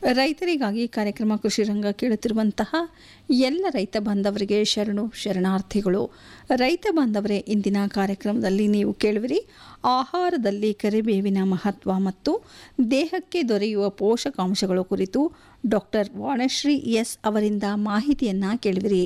ರೈತರಿಗಾಗಿ ಕಾರ್ಯಕ್ರಮ ಕೃಷಿ ರಂಗ ಕೇಳುತ್ತಿರುವಂತಹ ಎಲ್ಲ ರೈತ ಬಾಂಧವರಿಗೆ ಶರಣು ಶರಣಾರ್ಥಿಗಳು ರೈತ ಬಾಂಧವರೇ ಇಂದಿನ ಕಾರ್ಯಕ್ರಮದಲ್ಲಿ ನೀವು ಕೇಳುವಿರಿ ಆಹಾರದಲ್ಲಿ ಕರಿಬೇವಿನ ಮಹತ್ವ ಮತ್ತು ದೇಹಕ್ಕೆ ದೊರೆಯುವ ಪೋಷಕಾಂಶಗಳು ಕುರಿತು ಡಾಕ್ಟರ್ ವಾಣಶ್ರೀ ಎಸ್ ಅವರಿಂದ ಮಾಹಿತಿಯನ್ನ ಕೇಳುವಿರಿ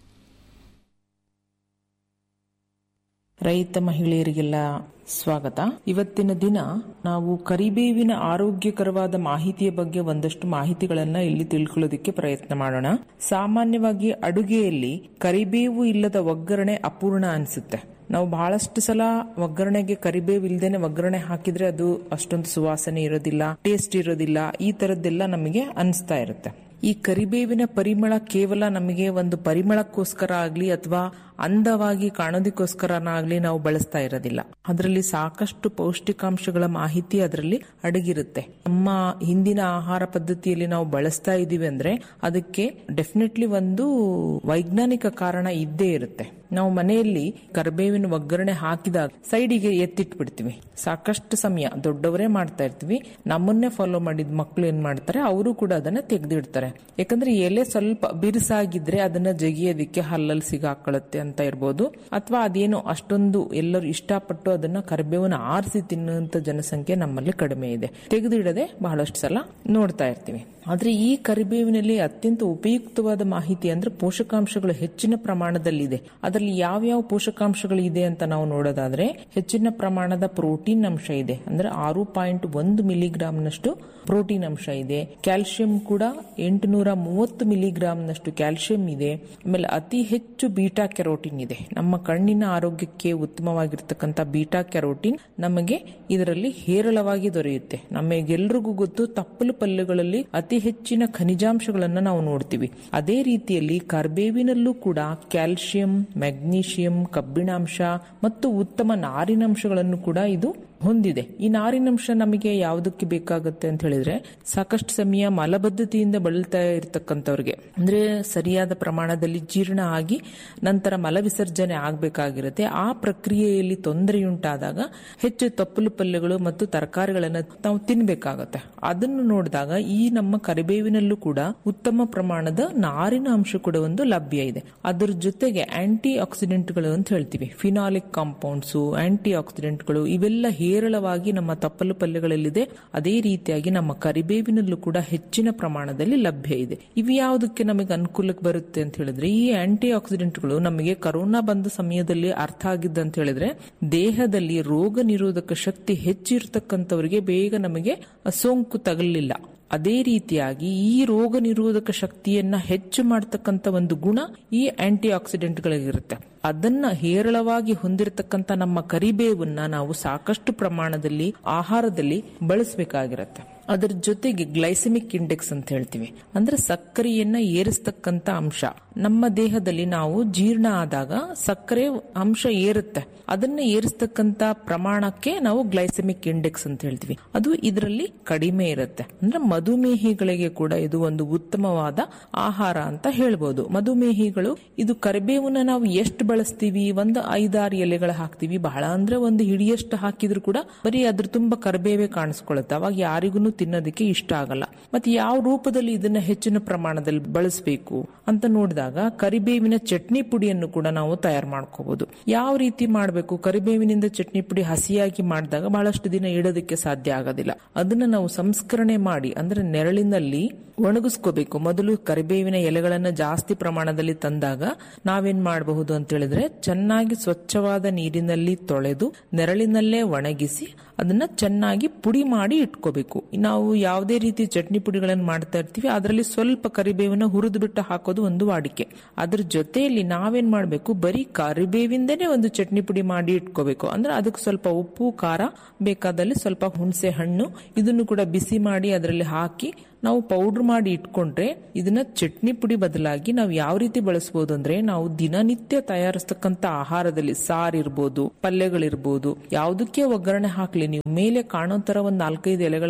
ರೈತ ಮಹಿಳೆಯರಿಗೆಲ್ಲ ಸ್ವಾಗತ ಇವತ್ತಿನ ದಿನ ನಾವು ಕರಿಬೇವಿನ ಆರೋಗ್ಯಕರವಾದ ಮಾಹಿತಿಯ ಬಗ್ಗೆ ಒಂದಷ್ಟು ಮಾಹಿತಿಗಳನ್ನ ಇಲ್ಲಿ ತಿಳ್ಕೊಳ್ಳೋದಕ್ಕೆ ಪ್ರಯತ್ನ ಮಾಡೋಣ ಸಾಮಾನ್ಯವಾಗಿ ಅಡುಗೆಯಲ್ಲಿ ಕರಿಬೇವು ಇಲ್ಲದ ಒಗ್ಗರಣೆ ಅಪೂರ್ಣ ಅನಿಸುತ್ತೆ ನಾವು ಬಹಳಷ್ಟು ಸಲ ಒಗ್ಗರಣೆಗೆ ಕರಿಬೇವು ಇಲ್ದೇನೆ ಒಗ್ಗರಣೆ ಹಾಕಿದ್ರೆ ಅದು ಅಷ್ಟೊಂದು ಸುವಾಸನೆ ಇರೋದಿಲ್ಲ ಟೇಸ್ಟ್ ಇರೋದಿಲ್ಲ ಈ ತರದ್ದೆಲ್ಲ ನಮಗೆ ಅನಿಸ್ತಾ ಇರುತ್ತೆ ಈ ಕರಿಬೇವಿನ ಪರಿಮಳ ಕೇವಲ ನಮಗೆ ಒಂದು ಪರಿಮಳಕ್ಕೋಸ್ಕರ ಆಗ್ಲಿ ಅಥವಾ ಅಂದವಾಗಿ ಕಾಣೋದಕ್ಕೋಸ್ಕರನಾಗ್ಲಿ ನಾವು ಬಳಸ್ತಾ ಇರೋದಿಲ್ಲ ಅದರಲ್ಲಿ ಸಾಕಷ್ಟು ಪೌಷ್ಟಿಕಾಂಶಗಳ ಮಾಹಿತಿ ಅದರಲ್ಲಿ ಅಡಗಿರುತ್ತೆ ನಮ್ಮ ಹಿಂದಿನ ಆಹಾರ ಪದ್ಧತಿಯಲ್ಲಿ ನಾವು ಬಳಸ್ತಾ ಇದೀವಿ ಅಂದ್ರೆ ಅದಕ್ಕೆ ಡೆಫಿನೆಟ್ಲಿ ಒಂದು ವೈಜ್ಞಾನಿಕ ಕಾರಣ ಇದ್ದೇ ಇರುತ್ತೆ ನಾವು ಮನೆಯಲ್ಲಿ ಕರಿಬೇವಿನ ಒಗ್ಗರಣೆ ಹಾಕಿದಾಗ ಸೈಡಿಗೆ ಎತ್ತಿಟ್ಬಿಡ್ತೀವಿ ಸಾಕಷ್ಟು ಸಮಯ ದೊಡ್ಡವರೇ ಮಾಡ್ತಾ ಇರ್ತೀವಿ ನಮ್ಮನ್ನೇ ಫಾಲೋ ಮಾಡಿದ ಮಕ್ಕಳು ಏನ್ ಮಾಡ್ತಾರೆ ಅವರು ಕೂಡ ಅದನ್ನ ತೆಗೆದಿಡ್ತಾರೆ ಯಾಕಂದ್ರೆ ಎಲೆ ಸ್ವಲ್ಪ ಬಿರುಸಾಗಿದ್ರೆ ಅದನ್ನ ಜಗಿಯೋದಿಕ್ಕೆ ಹಲ್ಲಲ್ಲಿ ಸಿಗಾಕೊಳ್ಳುತ್ತೆ ಅಂತ ಇರ್ಬೋದು ಅಥವಾ ಅದೇನೋ ಅಷ್ಟೊಂದು ಎಲ್ಲರೂ ಇಷ್ಟಪಟ್ಟು ಅದನ್ನ ಕರಿಬೇವನ್ನ ಆರಿಸಿ ತಿನ್ನುವಂತ ಜನಸಂಖ್ಯೆ ನಮ್ಮಲ್ಲಿ ಕಡಿಮೆ ಇದೆ ತೆಗೆದಿಡದೆ ಬಹಳಷ್ಟು ಸಲ ನೋಡ್ತಾ ಇರ್ತೀವಿ ಆದ್ರೆ ಈ ಕರಿಬೇವಿನಲ್ಲಿ ಅತ್ಯಂತ ಉಪಯುಕ್ತವಾದ ಮಾಹಿತಿ ಅಂದ್ರೆ ಪೋಷಕಾಂಶಗಳು ಹೆಚ್ಚಿನ ಪ್ರಮಾಣದಲ್ಲಿದೆ ಅದರಲ್ಲಿ ಯಾವ್ಯಾವ ಪೋಷಕಾಂಶಗಳು ಇದೆ ಅಂತ ನಾವು ನೋಡೋದಾದ್ರೆ ಹೆಚ್ಚಿನ ಪ್ರಮಾಣದ ಪ್ರೋಟೀನ್ ಅಂಶ ಇದೆ ಅಂದ್ರೆ ಆರು ಪಾಯಿಂಟ್ ಒಂದು ಮಿಲಿಗ್ರಾಂನಷ್ಟು ಪ್ರೋಟೀನ್ ಅಂಶ ಇದೆ ಕ್ಯಾಲ್ಸಿಯಂ ಕೂಡ ಎಂಟುನೂರ ಮೂವತ್ತು ಮಿಲಿಗ್ರಾಂನಷ್ಟು ಕ್ಯಾಲ್ಸಿಯಂ ಇದೆ ಆಮೇಲೆ ಅತಿ ಹೆಚ್ಚು ಬೀಟಾ ಕೆರೋಟಿನ್ ಇದೆ ನಮ್ಮ ಕಣ್ಣಿನ ಆರೋಗ್ಯಕ್ಕೆ ಉತ್ತಮವಾಗಿರ್ತಕ್ಕಂಥ ಬೀಟಾ ಕೆರೋಟಿನ್ ನಮಗೆ ಇದರಲ್ಲಿ ಹೇರಳವಾಗಿ ದೊರೆಯುತ್ತೆ ನಮಗೆಲ್ರಿಗೂ ಗೊತ್ತು ತಪ್ಪಲು ಪಲ್ಯಗಳಲ್ಲಿ ಅತಿ ಹೆಚ್ಚಿನ ಖನಿಜಾಂಶಗಳನ್ನ ನಾವು ನೋಡ್ತೀವಿ ಅದೇ ರೀತಿಯಲ್ಲಿ ಕರ್ಬೇವಿನಲ್ಲೂ ಕೂಡ ಕ್ಯಾಲ್ಸಿಯಂ ಮೆಗ್ನೀಷಿಯಂ ಕಬ್ಬಿಣಾಂಶ ಮತ್ತು ಉತ್ತಮ ನಾರಿನಂಶಗಳನ್ನು ಕೂಡ ಇದು ಹೊಂದಿದೆ ಈ ನಾರಿನಂಶ ನಮಗೆ ಯಾವುದಕ್ಕೆ ಬೇಕಾಗುತ್ತೆ ಅಂತ ಹೇಳಿದ್ರೆ ಸಾಕಷ್ಟು ಸಮಯ ಮಲಬದ್ಧತೆಯಿಂದ ಬಳಲ್ತಾ ಇರತಕ್ಕಂಥವ್ರಿಗೆ ಅಂದ್ರೆ ಸರಿಯಾದ ಪ್ರಮಾಣದಲ್ಲಿ ಜೀರ್ಣ ಆಗಿ ನಂತರ ಮಲ ವಿಸರ್ಜನೆ ಆಗಬೇಕಾಗಿರುತ್ತೆ ಆ ಪ್ರಕ್ರಿಯೆಯಲ್ಲಿ ತೊಂದರೆಯುಂಟಾದಾಗ ಹೆಚ್ಚು ತಪ್ಪಲು ಪಲ್ಯಗಳು ಮತ್ತು ತರಕಾರಿಗಳನ್ನು ನಾವು ತಿನ್ಬೇಕಾಗತ್ತೆ ಅದನ್ನು ನೋಡಿದಾಗ ಈ ನಮ್ಮ ಕರಿಬೇವಿನಲ್ಲೂ ಕೂಡ ಉತ್ತಮ ಪ್ರಮಾಣದ ನಾರಿನ ಅಂಶ ಕೂಡ ಒಂದು ಲಭ್ಯ ಇದೆ ಅದರ ಜೊತೆಗೆ ಆಂಟಿ ಆಕ್ಸಿಡೆಂಟ್ಗಳು ಅಂತ ಹೇಳ್ತೀವಿ ಫಿನಾಲಿಕ್ ಕಾಂಪೌಂಡ್ಸ್ ಆಂಟಿ ಆಕ್ಸಿಡೆಂಟ್ಗಳು ಇವೆಲ್ಲ ಹೇರಳವಾಗಿ ನಮ್ಮ ತಪ್ಪಲು ಪಲ್ಯಗಳಲ್ಲಿದೆ ಅದೇ ರೀತಿಯಾಗಿ ನಮ್ಮ ಕರಿಬೇವಿನಲ್ಲೂ ಕೂಡ ಹೆಚ್ಚಿನ ಪ್ರಮಾಣದಲ್ಲಿ ಲಭ್ಯ ಇದೆ ಇವು ಯಾವುದಕ್ಕೆ ನಮಗೆ ಅನುಕೂಲಕ್ಕೆ ಬರುತ್ತೆ ಅಂತ ಹೇಳಿದ್ರೆ ಈ ಆಂಟಿ ಆಕ್ಸಿಡೆಂಟ್ಗಳು ನಮಗೆ ಕರೋನಾ ಬಂದ ಸಮಯದಲ್ಲಿ ಅರ್ಥ ಆಗಿದ್ದ ಅಂತ ಹೇಳಿದ್ರೆ ದೇಹದಲ್ಲಿ ರೋಗ ನಿರೋಧಕ ಶಕ್ತಿ ಹೆಚ್ಚಿರ್ತಕ್ಕಂಥವರಿಗೆ ಬೇಗ ನಮಗೆ ಸೋಂಕು ತಗಲಿಲ್ಲ ಅದೇ ರೀತಿಯಾಗಿ ಈ ರೋಗ ನಿರೋಧಕ ಶಕ್ತಿಯನ್ನ ಹೆಚ್ಚು ಮಾಡತಕ್ಕಂತ ಒಂದು ಗುಣ ಈ ಆಂಟಿ ಆಕ್ಸಿಡೆಂಟ್ಗಳಿಗಿರುತ್ತೆ ಅದನ್ನ ಹೇರಳವಾಗಿ ಹೊಂದಿರತಕ್ಕಂತ ನಮ್ಮ ಕರಿಬೇವನ್ನ ನಾವು ಸಾಕಷ್ಟು ಪ್ರಮಾಣದಲ್ಲಿ ಆಹಾರದಲ್ಲಿ ಬಳಸಬೇಕಾಗಿರತ್ತೆ ಅದರ ಜೊತೆಗೆ ಗ್ಲೈಸೆಮಿಕ್ ಇಂಡೆಕ್ಸ್ ಅಂತ ಹೇಳ್ತೀವಿ ಅಂದ್ರೆ ಸಕ್ಕರೆಯನ್ನ ಏರಿಸ್ತಕ್ಕಂತ ಅಂಶ ನಮ್ಮ ದೇಹದಲ್ಲಿ ನಾವು ಜೀರ್ಣ ಆದಾಗ ಸಕ್ಕರೆ ಅಂಶ ಏರುತ್ತೆ ಅದನ್ನ ಏರಿಸ್ತಕ್ಕಂತ ಪ್ರಮಾಣಕ್ಕೆ ನಾವು ಗ್ಲೈಸೆಮಿಕ್ ಇಂಡೆಕ್ಸ್ ಅಂತ ಹೇಳ್ತೀವಿ ಅದು ಇದರಲ್ಲಿ ಕಡಿಮೆ ಇರುತ್ತೆ ಅಂದ್ರೆ ಮಧುಮೇಹಿಗಳಿಗೆ ಕೂಡ ಇದು ಒಂದು ಉತ್ತಮವಾದ ಆಹಾರ ಅಂತ ಹೇಳ್ಬೋದು ಮಧುಮೇಹಿಗಳು ಇದು ಕರಿಬೇವನ್ನ ನಾವು ಎಷ್ಟು ಬಳಸ್ತೀವಿ ಒಂದು ಐದಾರು ಎಲೆಗಳು ಹಾಕ್ತಿವಿ ಬಹಳ ಅಂದ್ರೆ ಒಂದು ಹಿಡಿಯಷ್ಟು ಹಾಕಿದ್ರು ಕೂಡ ಬರೀ ಅದ್ರ ತುಂಬಾ ಕರಿಬೇವೇ ಕಾಣಿಸ್ಕೊಳ್ಳುತ್ತೆ ಅವಾಗ ಯಾರಿಗೂ ತಿನ್ನೋದಕ್ಕೆ ಇಷ್ಟ ಆಗಲ್ಲ ಮತ್ತೆ ಯಾವ ರೂಪದಲ್ಲಿ ಇದನ್ನ ಹೆಚ್ಚಿನ ಪ್ರಮಾಣದಲ್ಲಿ ಬಳಸಬೇಕು ಅಂತ ನೋಡಿದಾಗ ಕರಿಬೇವಿನ ಚಟ್ನಿ ಪುಡಿಯನ್ನು ಕೂಡ ನಾವು ತಯಾರು ಮಾಡ್ಕೋಬಹುದು ಯಾವ ರೀತಿ ಮಾಡಬೇಕು ಕರಿಬೇವಿನಿಂದ ಚಟ್ನಿ ಪುಡಿ ಹಸಿಯಾಗಿ ಮಾಡಿದಾಗ ಬಹಳಷ್ಟು ದಿನ ಇಡೋದಕ್ಕೆ ಸಾಧ್ಯ ಆಗೋದಿಲ್ಲ ಅದನ್ನ ನಾವು ಸಂಸ್ಕರಣೆ ಮಾಡಿ ಅಂದ್ರೆ ನೆರಳಿನಲ್ಲಿ ಒಣಗಿಸ್ಕೋಬೇಕು ಮೊದಲು ಕರಿಬೇವಿನ ಎಲೆಗಳನ್ನ ಜಾಸ್ತಿ ಪ್ರಮಾಣದಲ್ಲಿ ತಂದಾಗ ನಾವೇನ್ ಮಾಡಬಹುದು ಅಂತ ಹೇಳಿದ್ರೆ ಚೆನ್ನಾಗಿ ಸ್ವಚ್ಛವಾದ ನೀರಿನಲ್ಲಿ ತೊಳೆದು ನೆರಳಿನಲ್ಲೇ ಒಣಗಿಸಿ ಅದನ್ನ ಚೆನ್ನಾಗಿ ಪುಡಿ ಮಾಡಿ ಇಟ್ಕೋಬೇಕು ನಾವು ಯಾವುದೇ ರೀತಿ ಚಟ್ನಿ ಪುಡಿಗಳನ್ನು ಮಾಡ್ತಾ ಇರ್ತೀವಿ ಅದರಲ್ಲಿ ಸ್ವಲ್ಪ ಕರಿಬೇವನ್ನ ಹುರಿದು ಬಿಟ್ಟು ಹಾಕೋದು ಒಂದು ವಾಡಿಕೆ ಅದ್ರ ಜೊತೆಯಲ್ಲಿ ನಾವೇನ್ ಮಾಡ್ಬೇಕು ಬರೀ ಕರಿಬೇವಿಂದನೇ ಒಂದು ಚಟ್ನಿ ಪುಡಿ ಮಾಡಿ ಇಟ್ಕೋಬೇಕು ಅಂದ್ರೆ ಅದಕ್ಕೆ ಸ್ವಲ್ಪ ಉಪ್ಪು ಖಾರ ಬೇಕಾದಲ್ಲಿ ಸ್ವಲ್ಪ ಹುಣಸೆ ಹಣ್ಣು ಇದನ್ನು ಕೂಡ ಬಿಸಿ ಮಾಡಿ ಅದರಲ್ಲಿ ಹಾಕಿ ನಾವು ಪೌಡರ್ ಮಾಡಿ ಇಟ್ಕೊಂಡ್ರೆ ಇದನ್ನ ಚಟ್ನಿ ಪುಡಿ ಬದಲಾಗಿ ನಾವು ಯಾವ ರೀತಿ ಬಳಸಬಹುದು ಅಂದ್ರೆ ನಾವು ದಿನನಿತ್ಯ ತಯಾರಿಸ್ತಕ್ಕಂತ ಆಹಾರದಲ್ಲಿ ಸಾರ್ ಇರ್ಬೋದು ಪಲ್ಯಗಳಿರ್ಬೋದು ಯಾವುದಕ್ಕೆ ಒಗ್ಗರಣೆ ಹಾಕ್ಲಿ ನೀವು ಮೇಲೆ ಕಾಣೋ ತರ ಒಂದ್ ನಾಲ್ಕೈದು ಎಲೆಗಳನ್ನ ಹಾಕಿ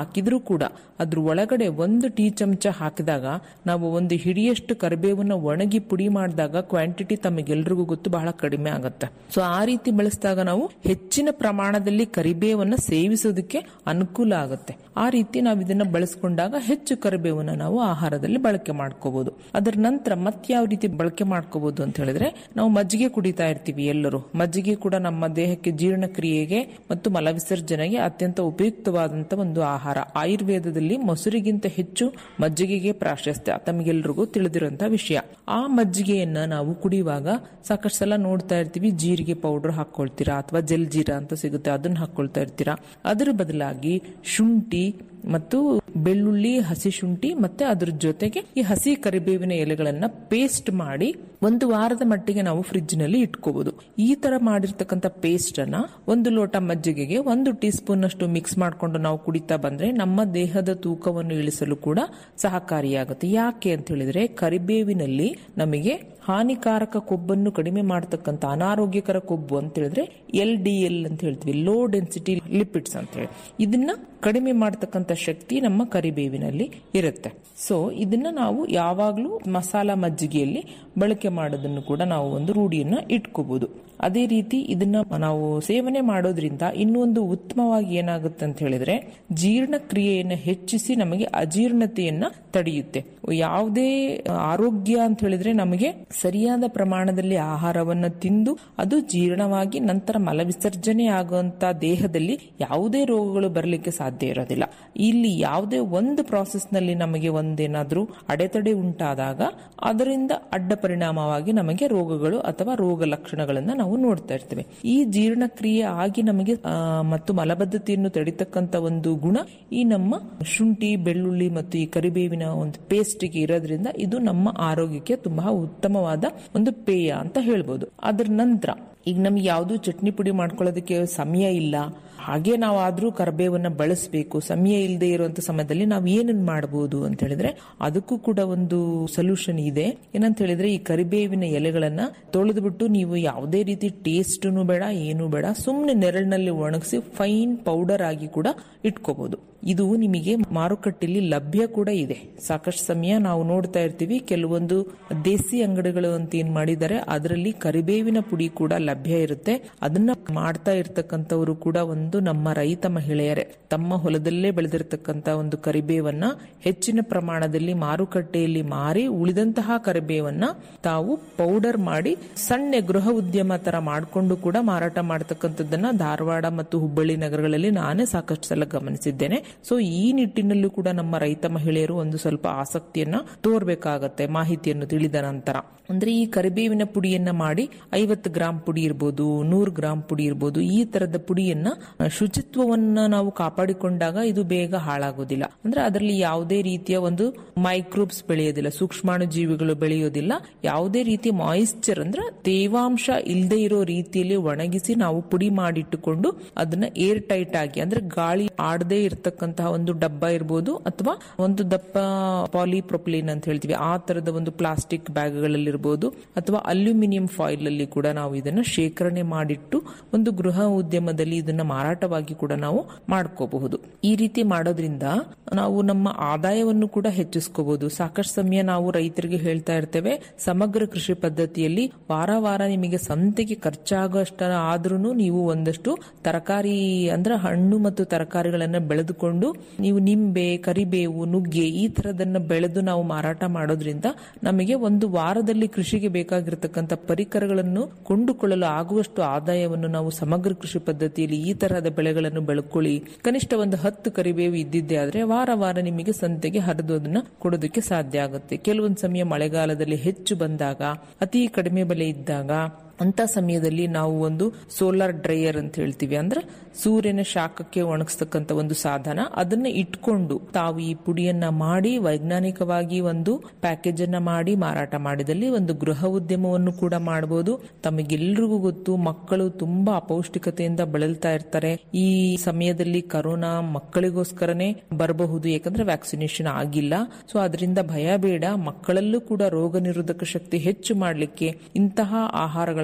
ಹಾಕಿದ್ರೂ ಕೂಡ ಅದ್ರ ಒಳಗಡೆ ಒಂದು ಟೀ ಚಮಚ ಹಾಕಿದಾಗ ನಾವು ಒಂದು ಹಿಡಿಯಷ್ಟು ಕರಿಬೇವನ್ನ ಒಣಗಿ ಪುಡಿ ಮಾಡಿದಾಗ ಕ್ವಾಂಟಿಟಿ ತಮಗೆಲ್ರಿಗೂ ಗೊತ್ತು ಬಹಳ ಕಡಿಮೆ ಆಗುತ್ತೆ ಸೊ ಆ ರೀತಿ ಬಳಸಿದಾಗ ನಾವು ಹೆಚ್ಚಿನ ಪ್ರಮಾಣದಲ್ಲಿ ಕರಿಬೇವನ್ನ ಸೇವಿಸೋದಕ್ಕೆ ಅನುಕೂಲ ಆಗುತ್ತೆ ಆ ರೀತಿ ನಾವು ಇದನ್ನ ಬಳಸ್ಕೊಂಡಾಗ ಹೆಚ್ಚು ಕರಿಬೇವನ್ನ ನಾವು ಆಹಾರದಲ್ಲಿ ಬಳಕೆ ಮಾಡ್ಕೋಬಹುದು ಅದರ ನಂತರ ಯಾವ ರೀತಿ ಬಳಕೆ ಮಾಡ್ಕೋಬಹುದು ಅಂತ ಹೇಳಿದ್ರೆ ನಾವು ಮಜ್ಜಿಗೆ ಕುಡಿತಾ ಇರ್ತೀವಿ ಎಲ್ಲರೂ ಮಜ್ಜಿಗೆ ಕೂಡ ನಮ್ಮ ದೇಹಕ್ಕೆ ಜೀರ್ಣಕ್ರಿಯೆಗೆ ಮತ್ತು ಮಲವಿಸರ್ಜನೆಗೆ ಅತ್ಯಂತ ಉಪಯುಕ್ತವಾದಂತ ಒಂದು ಆಹಾರ ಆಯುರ್ವೇದದಲ್ಲಿ ಮೊಸರಿಗಿಂತ ಹೆಚ್ಚು ಮಜ್ಜಿಗೆಗೆ ಪ್ರಾಶಸ್ತ್ಯ ತಮಗೆಲ್ರಿಗೂ ತಿಳಿದಿರುವಂತಹ ವಿಷಯ ಆ ಮಜ್ಜಿಗೆಯನ್ನ ನಾವು ಕುಡಿಯುವಾಗ ಸಾಕಷ್ಟು ಸಲ ನೋಡ್ತಾ ಇರ್ತೀವಿ ಜೀರಿಗೆ ಪೌಡರ್ ಹಾಕೊಳ್ತೀರಾ ಅಥವಾ ಜಲ್ ಜೀರಾ ಅಂತ ಸಿಗುತ್ತೆ ಅದನ್ನ ಹಾಕೊಳ್ತಾ ಇರ್ತೀರಾ ಅದರ ಬದಲಾಗಿ ಶುಂಠಿ ಮತ್ತು ಬೆಳ್ಳುಳ್ಳಿ ಹಸಿ ಶುಂಠಿ ಮತ್ತೆ ಅದ್ರ ಜೊತೆಗೆ ಈ ಹಸಿ ಕರಿಬೇವಿನ ಎಲೆಗಳನ್ನ ಪೇಸ್ಟ್ ಮಾಡಿ ಒಂದು ವಾರದ ಮಟ್ಟಿಗೆ ನಾವು ಫ್ರಿಡ್ಜ್ ನಲ್ಲಿ ಇಟ್ಕೋಬಹುದು ಈ ತರ ಮಾಡಿರ್ತಕ್ಕಂಥ ಪೇಸ್ಟ್ ಅನ್ನ ಒಂದು ಲೋಟ ಮಜ್ಜಿಗೆಗೆ ಒಂದು ಟೀ ಸ್ಪೂನ್ ಅಷ್ಟು ಮಿಕ್ಸ್ ಮಾಡ್ಕೊಂಡು ನಾವು ಕುಡಿತಾ ಬಂದ್ರೆ ನಮ್ಮ ದೇಹದ ತೂಕವನ್ನು ಇಳಿಸಲು ಕೂಡ ಸಹಕಾರಿಯಾಗುತ್ತೆ ಯಾಕೆ ಅಂತ ಹೇಳಿದ್ರೆ ಕರಿಬೇವಿನಲ್ಲಿ ನಮಗೆ ಹಾನಿಕಾರಕ ಕೊಬ್ಬನ್ನು ಕಡಿಮೆ ಮಾಡತಕ್ಕಂತ ಅನಾರೋಗ್ಯಕರ ಕೊಬ್ಬು ಅಂತ ಹೇಳಿದ್ರೆ ಎಲ್ ಡಿ ಎಲ್ ಅಂತ ಹೇಳ್ತೀವಿ ಲೋ ಡೆನ್ಸಿಟಿ ಲಿಪಿಡ್ಸ್ ಅಂತ ಹೇಳಿ ಇದನ್ನ ಕಡಿಮೆ ಮಾಡತಕ್ಕಂತ ಶಕ್ತಿ ನಮ್ಮ ಕರಿಬೇವಿನಲ್ಲಿ ಇರುತ್ತೆ ಸೊ ಇದನ್ನ ನಾವು ಯಾವಾಗ್ಲೂ ಮಸಾಲಾ ಮಜ್ಜಿಗೆಯಲ್ಲಿ ಬಳಕೆ ಮಾಡೋದನ್ನು ಕೂಡ ನಾವು ಒಂದು ರೂಢಿಯನ್ನ ಇಟ್ಕೋಬಹುದು ಅದೇ ರೀತಿ ಇದನ್ನ ನಾವು ಸೇವನೆ ಮಾಡೋದ್ರಿಂದ ಇನ್ನೊಂದು ಉತ್ತಮವಾಗಿ ಏನಾಗುತ್ತೆ ಅಂತ ಹೇಳಿದ್ರೆ ಜೀರ್ಣಕ್ರಿಯೆಯನ್ನು ಹೆಚ್ಚಿಸಿ ನಮಗೆ ಅಜೀರ್ಣತೆಯನ್ನ ತಡೆಯುತ್ತೆ ಯಾವುದೇ ಆರೋಗ್ಯ ಅಂತ ಹೇಳಿದ್ರೆ ನಮಗೆ ಸರಿಯಾದ ಪ್ರಮಾಣದಲ್ಲಿ ಆಹಾರವನ್ನ ತಿಂದು ಅದು ಜೀರ್ಣವಾಗಿ ನಂತರ ಮಲವಿಸರ್ಜನೆ ಆಗುವಂತ ದೇಹದಲ್ಲಿ ಯಾವುದೇ ರೋಗಗಳು ಬರಲಿಕ್ಕೆ ಸಾಧ್ಯ ಇರೋದಿಲ್ಲ ಇಲ್ಲಿ ಯಾವುದೇ ಒಂದು ಪ್ರಾಸೆಸ್ ನಲ್ಲಿ ನಮಗೆ ಒಂದೇನಾದ್ರೂ ಅಡೆತಡೆ ಉಂಟಾದಾಗ ಅದರಿಂದ ಅಡ್ಡ ಪರಿಣಾಮವಾಗಿ ನಮಗೆ ರೋಗಗಳು ಅಥವಾ ರೋಗ ಲಕ್ಷಣಗಳನ್ನ ನಾವು ನೋಡ್ತಾ ಇರ್ತೇವೆ ಈ ಜೀರ್ಣಕ್ರಿಯೆ ಆಗಿ ನಮಗೆ ಆ, ಮತ್ತು ಮಲಬದ್ಧತೆಯನ್ನು ತಡಿತಕ್ಕಂತ ಒಂದು ಗುಣ ಈ ನಮ್ಮ ಶುಂಠಿ ಬೆಳ್ಳುಳ್ಳಿ ಮತ್ತು ಈ ಕರಿಬೇವಿನ ಒಂದು ಪೇಸ್ಟ್ಗೆ ಇರೋದ್ರಿಂದ ಇದು ನಮ್ಮ ಆರೋಗ್ಯಕ್ಕೆ ತುಂಬಾ ಉತ್ತಮವಾದ ಒಂದು ಪೇಯ ಅಂತ ಹೇಳ್ಬೋದು ಅದರ ನಂತರ ಈಗ ನಮ್ಗೆ ಯಾವ್ದು ಚಟ್ನಿ ಪುಡಿ ಮಾಡ್ಕೊಳ್ಳೋದಕ್ಕೆ ಸಮಯ ಇಲ್ಲ ಹಾಗೆ ನಾವು ಆದ್ರೂ ಕರ್ಬೇವನ್ನ ಬಳಸಬೇಕು ಸಮಯ ಇಲ್ಲದೆ ಇರುವಂತ ಸಮಯದಲ್ಲಿ ನಾವು ಏನನ್ನ ಮಾಡಬಹುದು ಅಂತ ಹೇಳಿದ್ರೆ ಅದಕ್ಕೂ ಕೂಡ ಒಂದು ಸೊಲ್ಯೂಷನ್ ಇದೆ ಏನಂತ ಹೇಳಿದ್ರೆ ಈ ಕರಿಬೇವಿನ ಎಲೆಗಳನ್ನ ತೊಳೆದು ಬಿಟ್ಟು ನೀವು ಯಾವುದೇ ರೀತಿ ಟೇಸ್ಟ್ನು ಬೇಡ ಏನು ಬೇಡ ಸುಮ್ಮನೆ ನೆರಳಿನಲ್ಲಿ ಒಣಗಿಸಿ ಫೈನ್ ಪೌಡರ್ ಆಗಿ ಕೂಡ ಇಟ್ಕೋಬಹುದು ಇದು ನಿಮಗೆ ಮಾರುಕಟ್ಟೆಯಲ್ಲಿ ಲಭ್ಯ ಕೂಡ ಇದೆ ಸಾಕಷ್ಟು ಸಮಯ ನಾವು ನೋಡ್ತಾ ಇರ್ತೀವಿ ಕೆಲವೊಂದು ದೇಸಿ ಅಂಗಡಿಗಳು ಅಂತ ಏನ್ ಮಾಡಿದ್ದಾರೆ ಅದರಲ್ಲಿ ಕರಿಬೇವಿನ ಪುಡಿ ಕೂಡ ಲಭ್ಯ ಇರುತ್ತೆ ಅದನ್ನ ಮಾಡ್ತಾ ಇರ್ತಕ್ಕಂಥವರು ಕೂಡ ಒಂದು ನಮ್ಮ ರೈತ ಮಹಿಳೆಯರೇ ತಮ್ಮ ಹೊಲದಲ್ಲೇ ಬೆಳೆದಿರ್ತಕ್ಕಂತ ಒಂದು ಕರಿಬೇವನ್ನ ಹೆಚ್ಚಿನ ಪ್ರಮಾಣದಲ್ಲಿ ಮಾರುಕಟ್ಟೆಯಲ್ಲಿ ಮಾರಿ ಉಳಿದಂತಹ ಕರಿಬೇವನ್ನ ತಾವು ಪೌಡರ್ ಮಾಡಿ ಸಣ್ಣ ಗೃಹ ಉದ್ಯಮ ತರ ಮಾಡಿಕೊಂಡು ಕೂಡ ಮಾರಾಟ ಮಾಡತಕ್ಕಂಥದ್ದನ್ನ ಧಾರವಾಡ ಮತ್ತು ಹುಬ್ಬಳ್ಳಿ ನಗರಗಳಲ್ಲಿ ನಾನೇ ಸಾಕಷ್ಟು ಸಲ ಗಮನಿಸಿದ್ದೇನೆ ಸೊ ಈ ನಿಟ್ಟಿನಲ್ಲೂ ಕೂಡ ನಮ್ಮ ರೈತ ಮಹಿಳೆಯರು ಒಂದು ಸ್ವಲ್ಪ ಆಸಕ್ತಿಯನ್ನ ತೋರ್ಬೇಕಾಗತ್ತೆ ಮಾಹಿತಿಯನ್ನು ತಿಳಿದ ನಂತರ ಅಂದ್ರೆ ಈ ಕರಿಬೇವಿನ ಪುಡಿಯನ್ನ ಮಾಡಿ ಐವತ್ತು ಗ್ರಾಂ ಪುಡಿ ಇರ್ಬೋದು ನೂರು ಗ್ರಾಂ ಪುಡಿ ಇರ್ಬೋದು ಈ ತರದ ಪುಡಿಯನ್ನ ಆ, ಶುಚಿತ್ವವನ್ನ ನಾವು ಕಾಪಾಡಿಕೊಂಡಾಗ ಇದು ಬೇಗ ಹಾಳಾಗೋದಿಲ್ಲ ಅಂದ್ರೆ ಅದರಲ್ಲಿ ಯಾವುದೇ ರೀತಿಯ ಒಂದು ಮೈಕ್ರೋಬ್ಸ್ ಬೆಳೆಯೋದಿಲ್ಲ ಸೂಕ್ಷ್ಮಾಣು ಜೀವಿಗಳು ಬೆಳೆಯೋದಿಲ್ಲ ಯಾವುದೇ ರೀತಿ ಮಾಯಿಶ್ಚರ್ ಅಂದ್ರೆ ತೇವಾಂಶ ಇಲ್ಲದೆ ಇರೋ ರೀತಿಯಲ್ಲಿ ಒಣಗಿಸಿ ನಾವು ಪುಡಿ ಮಾಡಿಟ್ಟುಕೊಂಡು ಅದನ್ನ ಏರ್ ಟೈಟ್ ಆಗಿ ಅಂದ್ರೆ ಗಾಳಿ ಆಡದೆ ಇರತಕ್ಕಂತಹ ಒಂದು ಡಬ್ಬ ಇರ್ಬೋದು ಅಥವಾ ಒಂದು ದಪ್ಪ ಪಾಲಿಪ್ರೊಪಿಲಿನ್ ಅಂತ ಹೇಳ್ತೀವಿ ಆ ತರದ ಒಂದು ಪ್ಲಾಸ್ಟಿಕ್ ಬ್ಯಾಗ್ಗಳಲ್ಲಿ ಇರ್ಬೋದು ಅಥವಾ ಅಲ್ಯೂಮಿನಿಯಂ ಫಾಯಿಲ್ ಅಲ್ಲಿ ಕೂಡ ನಾವು ಇದನ್ನ ಶೇಖರಣೆ ಮಾಡಿಟ್ಟು ಒಂದು ಗೃಹ ಉದ್ಯಮದಲ್ಲಿ ಇದನ್ನ ಮಾರಾಟವಾಗಿ ಕೂಡ ನಾವು ಮಾಡ್ಕೋಬಹುದು ಈ ರೀತಿ ಮಾಡೋದ್ರಿಂದ ನಾವು ನಮ್ಮ ಆದಾಯವನ್ನು ಕೂಡ ಹೆಚ್ಚಿಸ್ಕೋಬಹುದು ಸಾಕಷ್ಟು ಸಮಯ ನಾವು ರೈತರಿಗೆ ಹೇಳ್ತಾ ಇರ್ತೇವೆ ಸಮಗ್ರ ಕೃಷಿ ಪದ್ಧತಿಯಲ್ಲಿ ವಾರ ವಾರ ನಿಮಗೆ ಸಂತೆಗೆ ಖರ್ಚಾಗೋಷ್ಟ ಆದ್ರೂ ನೀವು ಒಂದಷ್ಟು ತರಕಾರಿ ಅಂದ್ರೆ ಹಣ್ಣು ಮತ್ತು ತರಕಾರಿಗಳನ್ನ ಬೆಳೆದುಕೊಂಡು ನೀವು ನಿಂಬೆ ಕರಿಬೇವು ನುಗ್ಗೆ ಈ ತರದನ್ನ ಬೆಳೆದು ನಾವು ಮಾರಾಟ ಮಾಡೋದ್ರಿಂದ ನಮಗೆ ಒಂದು ವಾರದಲ್ಲಿ ಕೃಷಿಗೆ ಬೇಕಾಗಿರತಕ್ಕಂತ ಪರಿಕರಗಳನ್ನು ಕೊಂಡುಕೊಳ್ಳಲು ಆಗುವಷ್ಟು ಆದಾಯವನ್ನು ನಾವು ಸಮಗ್ರ ಕೃಷಿ ಪದ್ಧತಿಯಲ್ಲಿ ಈ ತರಹದ ಬೆಳೆಗಳನ್ನು ಬೆಳ್ಕೊಳ್ಳಿ ಕನಿಷ್ಠ ಒಂದು ಹತ್ತು ಕರಿಬೇವು ಇದ್ದಿದ್ದೆ ಆದ್ರೆ ವಾರ ವಾರ ನಿಮಗೆ ಸಂತೆಗೆ ಹರಿದು ಅದನ್ನ ಕೊಡೋದಕ್ಕೆ ಸಾಧ್ಯ ಆಗುತ್ತೆ ಕೆಲವೊಂದು ಸಮಯ ಮಳೆಗಾಲದಲ್ಲಿ ಹೆಚ್ಚು ಬಂದಾಗ ಅತಿ ಕಡಿಮೆ ಬೆಲೆ ಇದ್ದಾಗ ಅಂತ ಸಮಯದಲ್ಲಿ ನಾವು ಒಂದು ಸೋಲಾರ್ ಡ್ರೈಯರ್ ಅಂತ ಹೇಳ್ತೀವಿ ಅಂದ್ರೆ ಸೂರ್ಯನ ಶಾಖಕ್ಕೆ ಒಣಗಿಸ್ತಕ್ಕಂತ ಒಂದು ಸಾಧನ ಅದನ್ನ ಇಟ್ಕೊಂಡು ತಾವು ಈ ಪುಡಿಯನ್ನ ಮಾಡಿ ವೈಜ್ಞಾನಿಕವಾಗಿ ಒಂದು ಪ್ಯಾಕೇಜ್ ಅನ್ನ ಮಾಡಿ ಮಾರಾಟ ಮಾಡಿದಲ್ಲಿ ಒಂದು ಗೃಹ ಉದ್ಯಮವನ್ನು ಕೂಡ ಮಾಡಬಹುದು ತಮಗೆಲ್ರಿಗೂ ಗೊತ್ತು ಮಕ್ಕಳು ತುಂಬಾ ಅಪೌಷ್ಟಿಕತೆಯಿಂದ ಬಳಲ್ತಾ ಇರ್ತಾರೆ ಈ ಸಮಯದಲ್ಲಿ ಕರೋನಾ ಮಕ್ಕಳಿಗೋಸ್ಕರನೇ ಬರಬಹುದು ಯಾಕಂದ್ರೆ ವ್ಯಾಕ್ಸಿನೇಷನ್ ಆಗಿಲ್ಲ ಸೊ ಅದರಿಂದ ಭಯ ಬೇಡ ಮಕ್ಕಳಲ್ಲೂ ಕೂಡ ರೋಗ ನಿರೋಧಕ ಶಕ್ತಿ ಹೆಚ್ಚು ಮಾಡಲಿಕ್ಕೆ ಇಂತಹ ಆಹಾರಗಳ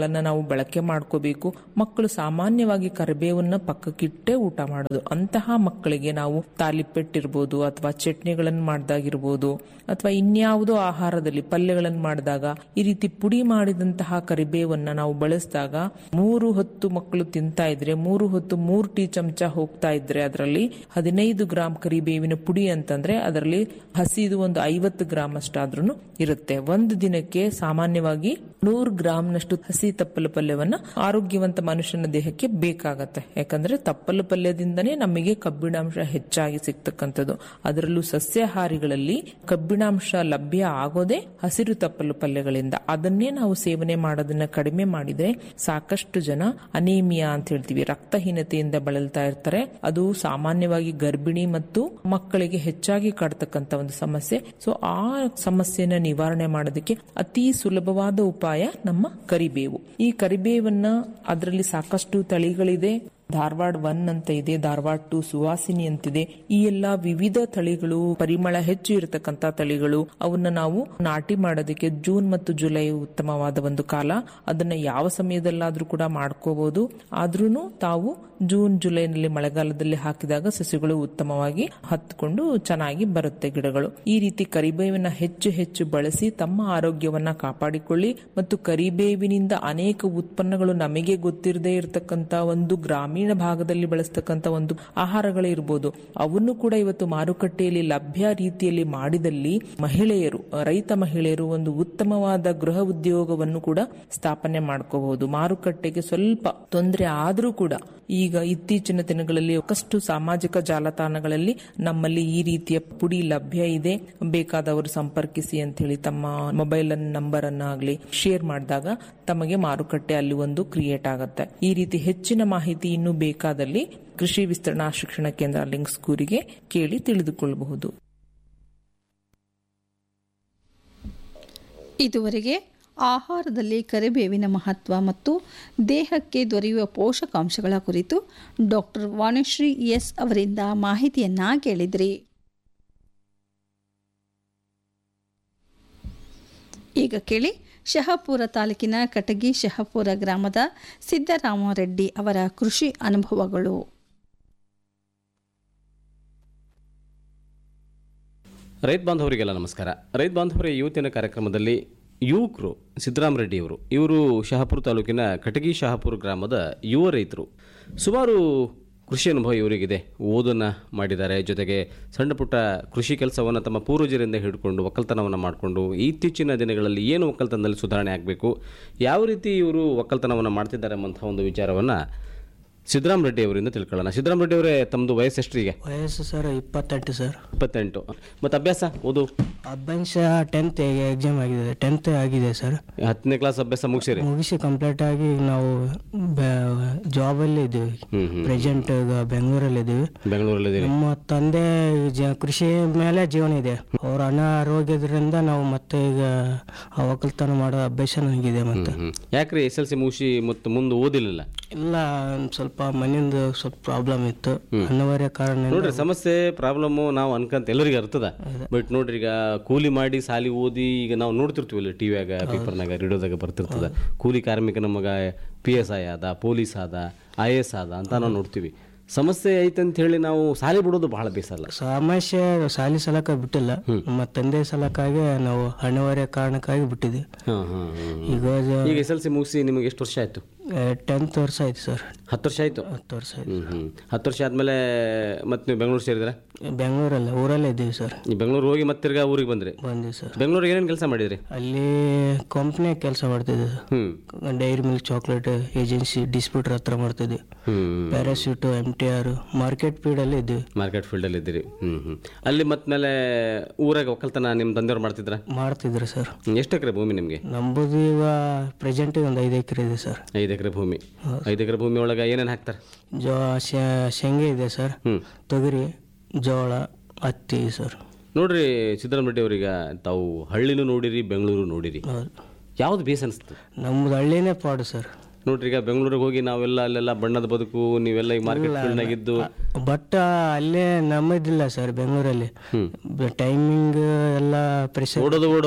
ಪದಾರ್ಥಗಳನ್ನ ನಾವು ಬಳಕೆ ಮಾಡ್ಕೋಬೇಕು ಮಕ್ಕಳು ಸಾಮಾನ್ಯವಾಗಿ ಕರಿಬೇವನ್ನ ಪಕ್ಕಕ್ಕಿಟ್ಟೆ ಊಟ ಮಾಡೋದು ಅಂತಹ ಮಕ್ಕಳಿಗೆ ನಾವು ತಾಲಿಪೆಟ್ಟಿರ್ಬೋದು ಅಥವಾ ಚಟ್ನಿಗಳನ್ನು ಮಾಡ್ದಾಗಿರ್ಬೋದು ಅಥವಾ ಇನ್ಯಾವುದೋ ಆಹಾರದಲ್ಲಿ ಪಲ್ಯಗಳನ್ನು ಮಾಡಿದಾಗ ಈ ರೀತಿ ಪುಡಿ ಮಾಡಿದಂತಹ ಕರಿಬೇವನ್ನ ನಾವು ಬಳಸಿದಾಗ ಮೂರು ಹೊತ್ತು ಮಕ್ಕಳು ತಿಂತಾ ಇದ್ರೆ ಮೂರು ಹೊತ್ತು ಮೂರು ಟೀ ಚಮಚ ಹೋಗ್ತಾ ಇದ್ರೆ ಅದರಲ್ಲಿ ಹದಿನೈದು ಗ್ರಾಂ ಕರಿಬೇವಿನ ಪುಡಿ ಅಂತಂದ್ರೆ ಅದರಲ್ಲಿ ಹಸಿದು ಒಂದು ಐವತ್ತು ಗ್ರಾಮ್ ಅಷ್ಟಾದ್ರೂ ಇರುತ್ತೆ ಒಂದು ದಿನಕ್ಕೆ ಸಾಮಾನ್ಯವಾಗಿ ನೂರು ಗ್ರಾಂನಷ್ಟು ಹಸಿ ತಪ್ಪಲು ಪಲ್ಯವನ್ನ ಆರೋಗ್ಯವಂತ ಮನುಷ್ಯನ ದೇಹಕ್ಕೆ ಬೇಕಾಗತ್ತೆ ಯಾಕಂದ್ರೆ ತಪ್ಪಲು ಪಲ್ಯದಿಂದನೇ ನಮಗೆ ಕಬ್ಬಿಣಾಂಶ ಹೆಚ್ಚಾಗಿ ಸಿಗ್ತಕ್ಕಂಥದ್ದು ಅದರಲ್ಲೂ ಸಸ್ಯಾಹಾರಿಗಳಲ್ಲಿ ಕಬ್ಬಿಣಾಂಶ ಲಭ್ಯ ಆಗೋದೇ ಹಸಿರು ತಪ್ಪಲು ಪಲ್ಯಗಳಿಂದ ಅದನ್ನೇ ನಾವು ಸೇವನೆ ಮಾಡೋದನ್ನ ಕಡಿಮೆ ಮಾಡಿದ್ರೆ ಸಾಕಷ್ಟು ಜನ ಅನೇಮಿಯಾ ಅಂತ ಹೇಳ್ತೀವಿ ರಕ್ತಹೀನತೆಯಿಂದ ಬಳಲ್ತಾ ಇರ್ತಾರೆ ಅದು ಸಾಮಾನ್ಯವಾಗಿ ಗರ್ಭಿಣಿ ಮತ್ತು ಮಕ್ಕಳಿಗೆ ಹೆಚ್ಚಾಗಿ ಕಾಡ್ತಕ್ಕಂತ ಒಂದು ಸಮಸ್ಯೆ ಸೊ ಆ ಸಮಸ್ಯೆನ ನಿವಾರಣೆ ಮಾಡೋದಕ್ಕೆ ಅತಿ ಸುಲಭವಾದ ಉಪಾಯ ನಮ್ಮ ಕರಿಬೇವು ಈ ಕರಿಬೇವನ್ನ ಅದರಲ್ಲಿ ಸಾಕಷ್ಟು ತಳಿಗಳಿದೆ ಧಾರವಾಡ ಒನ್ ಅಂತ ಇದೆ ಧಾರವಾಡ ಟು ಸುವಾಸಿನಿ ಅಂತಿದೆ ಈ ಎಲ್ಲಾ ವಿವಿಧ ತಳಿಗಳು ಪರಿಮಳ ಹೆಚ್ಚು ಇರತಕ್ಕಂತ ತಳಿಗಳು ಅವನ್ನ ನಾವು ನಾಟಿ ಮಾಡೋದಕ್ಕೆ ಜೂನ್ ಮತ್ತು ಜುಲೈ ಉತ್ತಮವಾದ ಒಂದು ಕಾಲ ಅದನ್ನ ಯಾವ ಸಮಯದಲ್ಲಾದ್ರೂ ಕೂಡ ಮಾಡ್ಕೋಬಹುದು ಆದ್ರೂ ತಾವು ಜೂನ್ ಜುಲೈನಲ್ಲಿ ಮಳೆಗಾಲದಲ್ಲಿ ಹಾಕಿದಾಗ ಸಸಿಗಳು ಉತ್ತಮವಾಗಿ ಹತ್ಕೊಂಡು ಚೆನ್ನಾಗಿ ಬರುತ್ತೆ ಗಿಡಗಳು ಈ ರೀತಿ ಕರಿಬೇವಿನ ಹೆಚ್ಚು ಹೆಚ್ಚು ಬಳಸಿ ತಮ್ಮ ಆರೋಗ್ಯವನ್ನ ಕಾಪಾಡಿಕೊಳ್ಳಿ ಮತ್ತು ಕರಿಬೇವಿನಿಂದ ಅನೇಕ ಉತ್ಪನ್ನಗಳು ನಮಗೆ ಗೊತ್ತಿರದೇ ಇರತಕ್ಕಂತ ಒಂದು ಗ್ರಾಮೀಣ ಭಾಗದಲ್ಲಿ ಬಳಸ್ತಕ್ಕಂತ ಒಂದು ಆಹಾರಗಳೇ ಇರ್ಬೋದು ಅವನ್ನು ಕೂಡ ಇವತ್ತು ಮಾರುಕಟ್ಟೆಯಲ್ಲಿ ಲಭ್ಯ ರೀತಿಯಲ್ಲಿ ಮಾಡಿದಲ್ಲಿ ಮಹಿಳೆಯರು ರೈತ ಮಹಿಳೆಯರು ಒಂದು ಉತ್ತಮವಾದ ಗೃಹ ಉದ್ಯೋಗವನ್ನು ಕೂಡ ಸ್ಥಾಪನೆ ಮಾಡ್ಕೋಬಹುದು ಮಾರುಕಟ್ಟೆಗೆ ಸ್ವಲ್ಪ ತೊಂದರೆ ಆದ್ರೂ ಕೂಡ ಈಗ ಇತ್ತೀಚಿನ ದಿನಗಳಲ್ಲಿ ಸಾಕಷ್ಟು ಸಾಮಾಜಿಕ ಜಾಲತಾಣಗಳಲ್ಲಿ ನಮ್ಮಲ್ಲಿ ಈ ರೀತಿಯ ಪುಡಿ ಲಭ್ಯ ಇದೆ ಬೇಕಾದವರು ಸಂಪರ್ಕಿಸಿ ಅಂತ ಹೇಳಿ ತಮ್ಮ ಮೊಬೈಲ್ ನಂಬರ್ ಅನ್ನ ಆಗ್ಲಿ ಶೇರ್ ಮಾಡಿದಾಗ ತಮಗೆ ಮಾರುಕಟ್ಟೆ ಅಲ್ಲಿ ಒಂದು ಕ್ರಿಯೇಟ್ ಆಗುತ್ತೆ ಈ ರೀತಿ ಹೆಚ್ಚಿನ ಮಾಹಿತಿ ಇನ್ನೂ ಬೇಕಾದಲ್ಲಿ ಕೃಷಿ ವಿಸ್ತರಣಾ ಶಿಕ್ಷಣ ಕೇಂದ್ರ ಲಿಂಕ್ಸ್ ಕೂರಿಗೆ ಕೇಳಿ ತಿಳಿದುಕೊಳ್ಳಬಹುದು ಇದುವರೆಗೆ ಆಹಾರದಲ್ಲಿ ಕರಿಬೇವಿನ ಮಹತ್ವ ಮತ್ತು ದೇಹಕ್ಕೆ ದೊರೆಯುವ ಪೋಷಕಾಂಶಗಳ ಕುರಿತು ಡಾಕ್ಟರ್ ವಾಣಿಶ್ರೀ ಎಸ್ ಅವರಿಂದ ಮಾಹಿತಿಯನ್ನ ಕೇಳಿದ್ರಿ ಈಗ ಕೇಳಿ ಶಹಪುರ ತಾಲೂಕಿನ ಕಟಗಿ ಶಹಪುರ ಗ್ರಾಮದ ಸಿದ್ದರಾಮರೆಡ್ಡಿ ಅವರ ಕೃಷಿ ಅನುಭವಗಳು ರೈತ ಬಾಂಧವರಿಗೆಲ್ಲ ನಮಸ್ಕಾರ ರೈತ ಬಾಂಧವರ ಇವತ್ತಿನ ಕಾರ್ಯಕ್ರಮದಲ್ಲಿ ಯುವಕರು ಸಿದ್ದರಾಮ ರೆಡ್ಡಿ ಅವರು ಇವರು ಶಹಾಪುರ ತಾಲೂಕಿನ ಕಟಗಿ ಶಹಾಪುರ ಗ್ರಾಮದ ಯುವ ರೈತರು ಸುಮಾರು ಕೃಷಿ ಅನುಭವ ಇವರಿಗಿದೆ ಓದನ್ನು ಮಾಡಿದ್ದಾರೆ ಜೊತೆಗೆ ಸಣ್ಣ ಪುಟ್ಟ ಕೃಷಿ ಕೆಲಸವನ್ನು ತಮ್ಮ ಪೂರ್ವಜರಿಂದ ಹಿಡ್ಕೊಂಡು ಒಕ್ಕಲ್ತನವನ್ನು ಮಾಡಿಕೊಂಡು ಇತ್ತೀಚಿನ ದಿನಗಳಲ್ಲಿ ಏನು ಒಕ್ಕಲ್ತನದಲ್ಲಿ ಸುಧಾರಣೆ ಆಗಬೇಕು ಯಾವ ರೀತಿ ಇವರು ಒಕ್ಕಲ್ತನವನ್ನು ಮಾಡ್ತಿದ್ದಾರೆ ಎಂಬಂಥ ಒಂದು ವಿಚಾರವನ್ನು ಸಿದ್ದರಾಮ ರೆಡ್ಡಿ ಅವರಿಂದ ತಿಳ್ಕೊಳ್ಳೋಣ ಸಿದ್ದರಾಮ ರೆಡ್ಡಿ ಅವರೇ ತಮ್ಮದು ವಯಸ್ಸು ಎಷ್ಟು ಈಗ ವಯಸ್ಸು ಸರ್ ಇಪ್ಪತ್ತೆಂಟು ಸರ್ ಇಪ್ಪತ್ತೆಂಟು ಮತ್ತು ಅಭ್ಯಾಸ ಓದು ಅಭ್ಯಾಸ ಟೆಂತ್ ಎಕ್ಸಾಮ್ ಆಗಿದೆ ಟೆಂತ್ ಆಗಿದೆ ಸರ್ ಹತ್ತನೇ ಕ್ಲಾಸ್ ಅಭ್ಯಾಸ ಮುಗಿಸಿರಿ ಮುಗಿಸಿ ಕಂಪ್ಲೀಟ್ ಆಗಿ ಈಗ ನಾವು ಜಾಬಲ್ಲಿ ಇದ್ದೀವಿ ಹ್ಮ್ ಹ್ಮ್ ಪ್ರೆಸೆಂಟ್ ಈಗ ಬೆಂಗಳೂರಲ್ಲಿ ಇದ್ದೀವಿ ಬೆಂಗಳೂರಲ್ಲಿದ್ದೀರಿ ನಮ್ಮ ತಂದೆ ಜ ಕೃಷಿ ಮೇಲೆ ಜೀವನ ಇದೆ ಅವ್ರ ಅನಾರೋಗ್ಯದ್ರಿಂದ ನಾವು ಮತ್ತೆ ಈಗ ಆ ಒಕ್ಕಲ್ತನ ಮಾಡೋ ಅಭ್ಯಾಸ ನನಗಿದೆ ಮತ್ತೆ ಹ್ಮ್ ಯಾಕ್ರಿ ಎಸ್ ಎಲ್ ಸಿ ಮುಗಿಸಿ ಮತ್ತು ಮುಂದೆ ಓದಿಲ್ಲ ಇಲ್ಲ ಒಂದ್ ಸ್ವಲ್ಪ ಮನೆಯಿಂದ ಸ್ವಲ್ಪ ಪ್ರಾಬ್ಲಮ್ ಇತ್ತು ಅನಿವಾರ್ಯ ಕಾರಣ ನೋಡ್ರಿ ಸಮಸ್ಯೆ ಪ್ರಾಬ್ಲಮ್ ನಾವು ಅನ್ಕಂತ ಎಲ್ಲರಿಗೂ ಅರ್ಥದ ಬಟ್ ನೋಡ್ರಿ ಈಗ ಕೂಲಿ ಮಾಡಿ ಸಾಲಿ ಓದಿ ಈಗ ನಾವು ನೋಡ್ತಿರ್ತೀವಲ್ಲ ಟಿವಿಯಾಗ ಪೇಪರ್ನಾಗ ರೇಡಿಯೋದಾಗ ಬರ್ತಿರ್ತದ ಕೂಲಿ ಕಾರ್ಮಿಕನ ಮಗ ಪಿ ಎಸ್ ಐ ಆದ ಪೊಲೀಸ್ ಆದ ಐ ಎಸ್ ಆದ ಅಂತ ನಾವು ನೋಡ್ತೀವಿ ಸಮಸ್ಯೆ ಐತೆ ಅಂತ ಹೇಳಿ ನಾವು ಸಾಲಿ ಬಿಡೋದು ಬಹಳ ಬೇಸಲ್ಲ ಸಮಸ್ಯೆ ಸಾಲಿ ಸಲಕ ಬಿಟ್ಟಿಲ್ಲ ನಮ್ಮ ತಂದೆ ಸಲಕ್ಕಾಗಿ ನಾವು ಅನಿವಾರ್ಯ ಕಾರಣಕ್ಕಾಗಿ ಬಿಟ್ಟಿದ್ವಿ ಹಾಂ ಹಾಂ ಈಗ ಈಗ ಎಸ್ ಎಲ್ ಸಿ ಮುಗಿಸಿ ನಿಮಗೆ ಎಷ್ಟು ವರ್ಷ ಆಯ್ತು ಟೆಂತ್ ವರ್ಷ ಆಯ್ತು ಸರ್ ಹತ್ತು ವರ್ಷ ಆಯ್ತು ಹತ್ತು ವರ್ಷ ಆಯ್ತು ಹ್ಮ್ ಹ್ಮ್ ಹತ್ತು ವರ್ಷ ಆದ್ಮೇಲೆ ಮತ್ತೆ ನೀವು ಬೆಂಗಳೂರು ಸೇರಿದ್ರೆ ಬೆಂಗಳೂರಲ್ಲ ಊರಲ್ಲೇ ಇದ್ದೀವಿ ಸರ್ ಈ ಬೆಂಗಳೂರು ಹೋಗಿ ಮತ್ತೆ ತಿರ್ಗಾ ಊರಿಗೆ ಬಂದ್ರಿ ಬಂದಿವಿ ಸರ್ ಬೆಂಗಳೂರಿಗೆ ಏನೇನು ಕೆಲಸ ಮಾಡಿದ್ರಿ ಅಲ್ಲಿ ಕಂಪ್ನಿ ಕೆಲಸ ಮಾಡ್ತಿದ್ದೆ ಹ್ಮ್ Dairy Milk chocolate agency distributor ಹತ್ರ ಮಾಡ್ತಿದ್ವಿ ಹ್ಮ್ Parachute M T R market ಫೀಲ್ಡಲ್ಲಿ ಇದ್ವಿ ಮಾರ್ಕೆಟ್ ಫೀಲ್ಡಲ್ಲಿ ಇದ್ದೀರಿ ಹ್ಮ್ ಹ್ಮ್ ಅಲ್ಲಿ ಮತ್ಮೇಲೆ ಊರಾಗ ಒಕ್ಕಲ್ತನ ನಿಮ್ಮ ತಂದೆಯವ್ರು ಮಾಡ್ತಿದ್ರ ಮಾಡ್ತಿದ್ರು ಸರ್ ಎಷ್ಟು ಎಕರೆ ಭೂಮಿ ನಿಮಗೆ ನಮ್ಮದು ಈಗ ಪ್ರೆಸೆಂಟಿಗೆ ಒಂದು ಐದು ಎಕರೆ ಇದೆ ಸರ್ ಐದು ಎಕರೆ ಭೂಮಿ ಐದು ಎಕರೆ ಭೂಮಿ ಒಳಗೆ ಏನೇನು ಹಾಕ್ತಾರೆ ಜೋ ಶೆ- ಶೇಂಗೆ ಇದೆ ಸರ್ ಹ್ಮ್ ತೊಗರಿ ಜೋಳ ಹತ್ತಿ ಸರ್ ನೋಡ್ರಿ ಸಿದ್ದರಾಮ ರೆಡ್ಡಿ ಅವ್ರೀಗ ತಾವು ಹಳ್ಳಿನೂ ನೋಡಿರಿ ಬೆಂಗಳೂರು ನೋಡಿರಿ ಹೌದು ಯಾವ್ದು ಬೇಸ್ ಅನಿಸ್ತು ನಮ್ಮದು ಹಳ್ಳಿನೇ ಪಾಡು ಸರ್ ನೋಡ್ರಿ ಈಗ ಬೆಂಗಳೂರಿಗೆ ಹೋಗಿ ನಾವೆಲ್ಲ ಅಲ್ಲೆಲ್ಲ ಬಣ್ಣದ ಬದುಕು ನೀವೆಲ್ಲ ಈಗ ಮಾರ್ಕೆಟ್ ಫೀಲ್ಡ್ನಾಗಿದ್ದು ಬಟ್ ಅಲ್ಲೇ ನಮ್ಮದಿಲ್ಲ ಸರ್ ಬೆಂಗಳೂರಲ್ಲಿ ಟೈಮಿಂಗ್ ಎಲ್ಲ ಪ್ರೆಷರ್ ಓಡೋದು ಓಡೋದು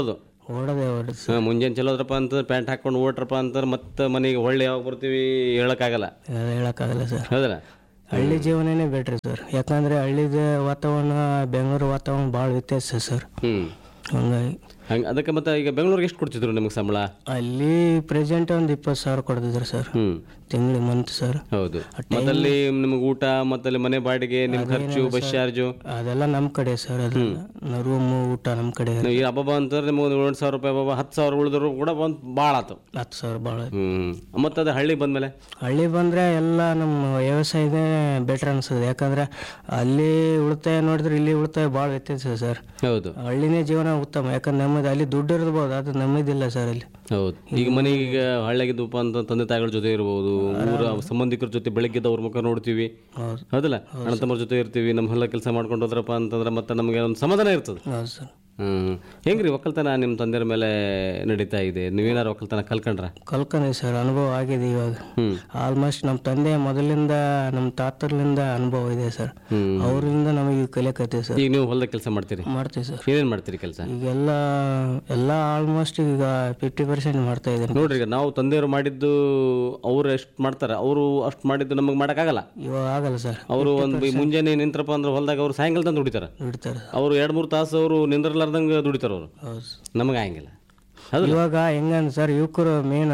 ಓಡೋದೇ ಓಡೋದು ಸರ್ ಹಾ, ಮುಂಜಾನೆ ಚಲೋದ್ರಪ್ಪ ಅಂತಂದ್ರೆ ಪ್ಯಾಂಟ್ ಹಾಕೊಂಡು ಓಟ್ರಪ್ಪ ಅಂತಂದ್ರೆ ಮತ್ತೆ ಮನೆಗೆ ಹೊಳ್ಳಿ ಯಾವಾಗ ಬರ್ತೀವಿ ಹೇಳಕ್ಕಾಗಲ್ಲ ಅದು ಹೇಳೋಕ್ಕಾಗಲ್ಲ ಸರ್ ಹೌದಲ್ಲ ಹಳ್ಳಿ ಜೀವನನೇ ಬೆಟ್ರಿ ಸರ್ ಯಾಕಂದರೆ ಹಳ್ಳಿದ ವಾತಾವರಣ ಬೆಂಗಳೂರು ವಾತಾವರಣ ಭಾಳ ವ್ಯತ್ಯಾಸ ಸರ್ ಹ್ಮ್ ಹಂಗಾಗಿ ಹಂಗೆ ಅದಕ್ಕೆ ಮತ್ತೆ ಈಗ ಬೆಂಗಳೂರಿಗೆ ಎಷ್ಟು ಕೊಡ್ತಿದ್ರು ನಿಮಗೆ ಸಂಬಳ ಅಲ್ಲಿ ಪ್ರೆಸೆಂಟ್ ಒಂದು ಇಪ್ಪತ್ತು ಸಾವಿರ ಕೊಡ್ತಿದ್ರು ಸರ್ ಹ್ಮ್ ತಿಂಗಳಿಗೆ ಮಂತ್ ಸರ್ ಹೌದು ಮತ್ತಲ್ಲಿ ನಿಮ್ಗೆ ಊಟ ಮತ್ತಲ್ಲಿ ಮನೆ ಬಾಡಿಗೆ ನಿಮ್ ಖರ್ಚು ಬಸ್ ಚಾರ್ಜು ಅದೆಲ್ಲ ನಮ್ಮ ಕಡೆ ಸರ್ ಅದು ರೂಮು ಊಟ ನಮ್ಮ ಕಡೆ ಈ ಹಬ್ಬ ಅಂತಂದ್ರೆ ನಿಮ್ಗೆ ಒಂದು ಏಳು ಸಾವಿರ ರೂಪಾಯಿ ಹಬ್ಬ ಹತ್ತು ಸಾವಿರ ಉಳಿದ್ರು ಕೂಡ ಒಂದು ಭಾಳ ಆತು ಹತ್ತು ಸಾವಿರ ಭಾಳ ಹ್ಮ್ ಮತ್ತೆ ಅದು ಹಳ್ಳಿ ಬಂದ್ಮೇಲೆ ಹಳ್ಳಿ ಬಂದರೆ ಎಲ್ಲ ನಮ್ಮ ವ್ಯವಸಾಯದೇ ಬೆಟ್ರ್ ಅನ್ಸುತ್ತೆ ಯಾಕಂದರೆ ಅಲ್ಲಿ ಉಳಿತಾಯ ನೋಡಿದ್ರೆ ಇಲ್ಲಿ ಉಳಿತಾಯ ಭಾಳ ವ್ಯತ್ಯಾಸ ಸರ್ ಹೌದು ಹಳ್ಳಿನೇ ಜೀವನ ಉತ್ತಮ ಯಾಕಂದ್ರೆ ನಮ್ಮದು ಅಲ್ಲಿ ದುಡ್ಡು ಇರ್ಬೋದು ಅದು ನಮ್ಮದಿಲ್ಲ ಸರ್ ಅಲ್ಲಿ ಹೌದು ಈಗ ಮನೆಗೆ ಈಗ ಹಳ್ಳಿಯಾಗಿದ್ದಪ್ಪ ಅಂತ ತಂದೆ ತಾಯಿಗಳ ಜೊತೆ ಇರ್ಬೋದು ಊರ ಸಂಬಂಧಿಕರ ಜೊತೆ ಬೆಳಗ್ಗೆದ್ದು ಅವ್ರ ಮುಖ ನೋಡ್ತೀವಿ ಹೌದು ಹೌದಲ್ಲ ಅಣ್ಣ ತಮ್ಮರ ಜೊತೆ ಇರ್ತೀವಿ ನಮ್ಮ ಹೊಲ ಕೆಲಸ ಮಾಡ್ಕೊಂಡು ಹೋದ್ರಪ್ಪ ಅಂತಂದ್ರೆ ಮತ್ತೆ ನಮಗೆ ಒಂದು ಸಮಾಧಾನ ಇರ್ತದೆ ಹೌದು ಸರ್ ಹ್ಮ್ ಹೆಂಗ್ರಿ ಒಕ್ಕಲ್ತನ ನಿಮ್ಮ ತಂದೆಯ ಮೇಲೆ ನಡೀತಾ ಇದೆ ನೀವೇನಾರು ಒಕ್ಕಲ್ತನ ಕಲ್ಕೊಂಡ್ರ ಕಲ್ಕೊಂಡಿ ಸರ್ ಅನುಭವ ಆಗಿದೆ ಇವಾಗ ಹ್ಮ್ ಆಲ್ಮೋಸ್ಟ್ ನಮ್ಮ ತಂದೆ ಮೊದಲಿಂದ ನಮ್ಮ ತಾತರ್ಲಿಂದ ಅನುಭವ ಇದೆ ಸರ್ ಹ್ಮ್ ಅವರಿಂದ ನಮಗೆ ಕಲಿಯಕತ್ತೀವಿ ಸರ್ ಈಗ ನೀವು ಹೊಲದ ಕೆಲಸ ಮಾಡ್ತೀರಿ ಮಾಡ್ತೀವಿ ಸರ್ ಏನೇನ್ ಮಾಡ್ತೀರಿ ಕೆಲಸ ಈಗೆಲ್ಲ ಎಲ್ಲ ಆಲ್ಮೋಸ್ಟ್ ಈಗ ಫಿಫ್ಟಿ ಪರ್ಸೆಂಟ್ ಮಾಡ್ತಾ ಇದ್ದೀನಿ ನೋಡ್ರಿ ಈಗ ನಾವು ತಂದೆಯವರು ಮಾಡಿದ್ದು ಅವ್ರು ಎಷ್ಟು ಮಾಡ್ತಾರೆ ಅವರು ಅಷ್ಟು ಮಾಡಿದ್ದು ನಮಗೆ ಮಾಡೋಕ್ಕಾಗಲ್ಲ ಇವಾಗ ಆಗಲ್ಲ ಸರ್ ಅವರು ಒಂದು ಮುಂಜಾನೆ ನಿಂತ್ರಪ್ಪ ಅಂದ್ರೆ ಹೊಲದಾಗ ಅವ್ರು ಸಾಯಂಕಾಲ ತಂದು ದುಡಿತಾರೆ ಬಿಡ್ತಾರೆ ಅವರು ಎರಡು ಮೂರು ತಾಸು ಅವರು ನಿಂದ್ರಲಾರ್ದಂಗೆ ದುಡಿತಾರೆ ಅವರು ಹೌದು ನಮಗೆ ಆಗಂಗಿಲ್ಲ ಹೌದು ಇವಾಗ ಹೆಂಗಂದ್ರೆ ಸರ್ ಯುವಕರು ಮೇನ್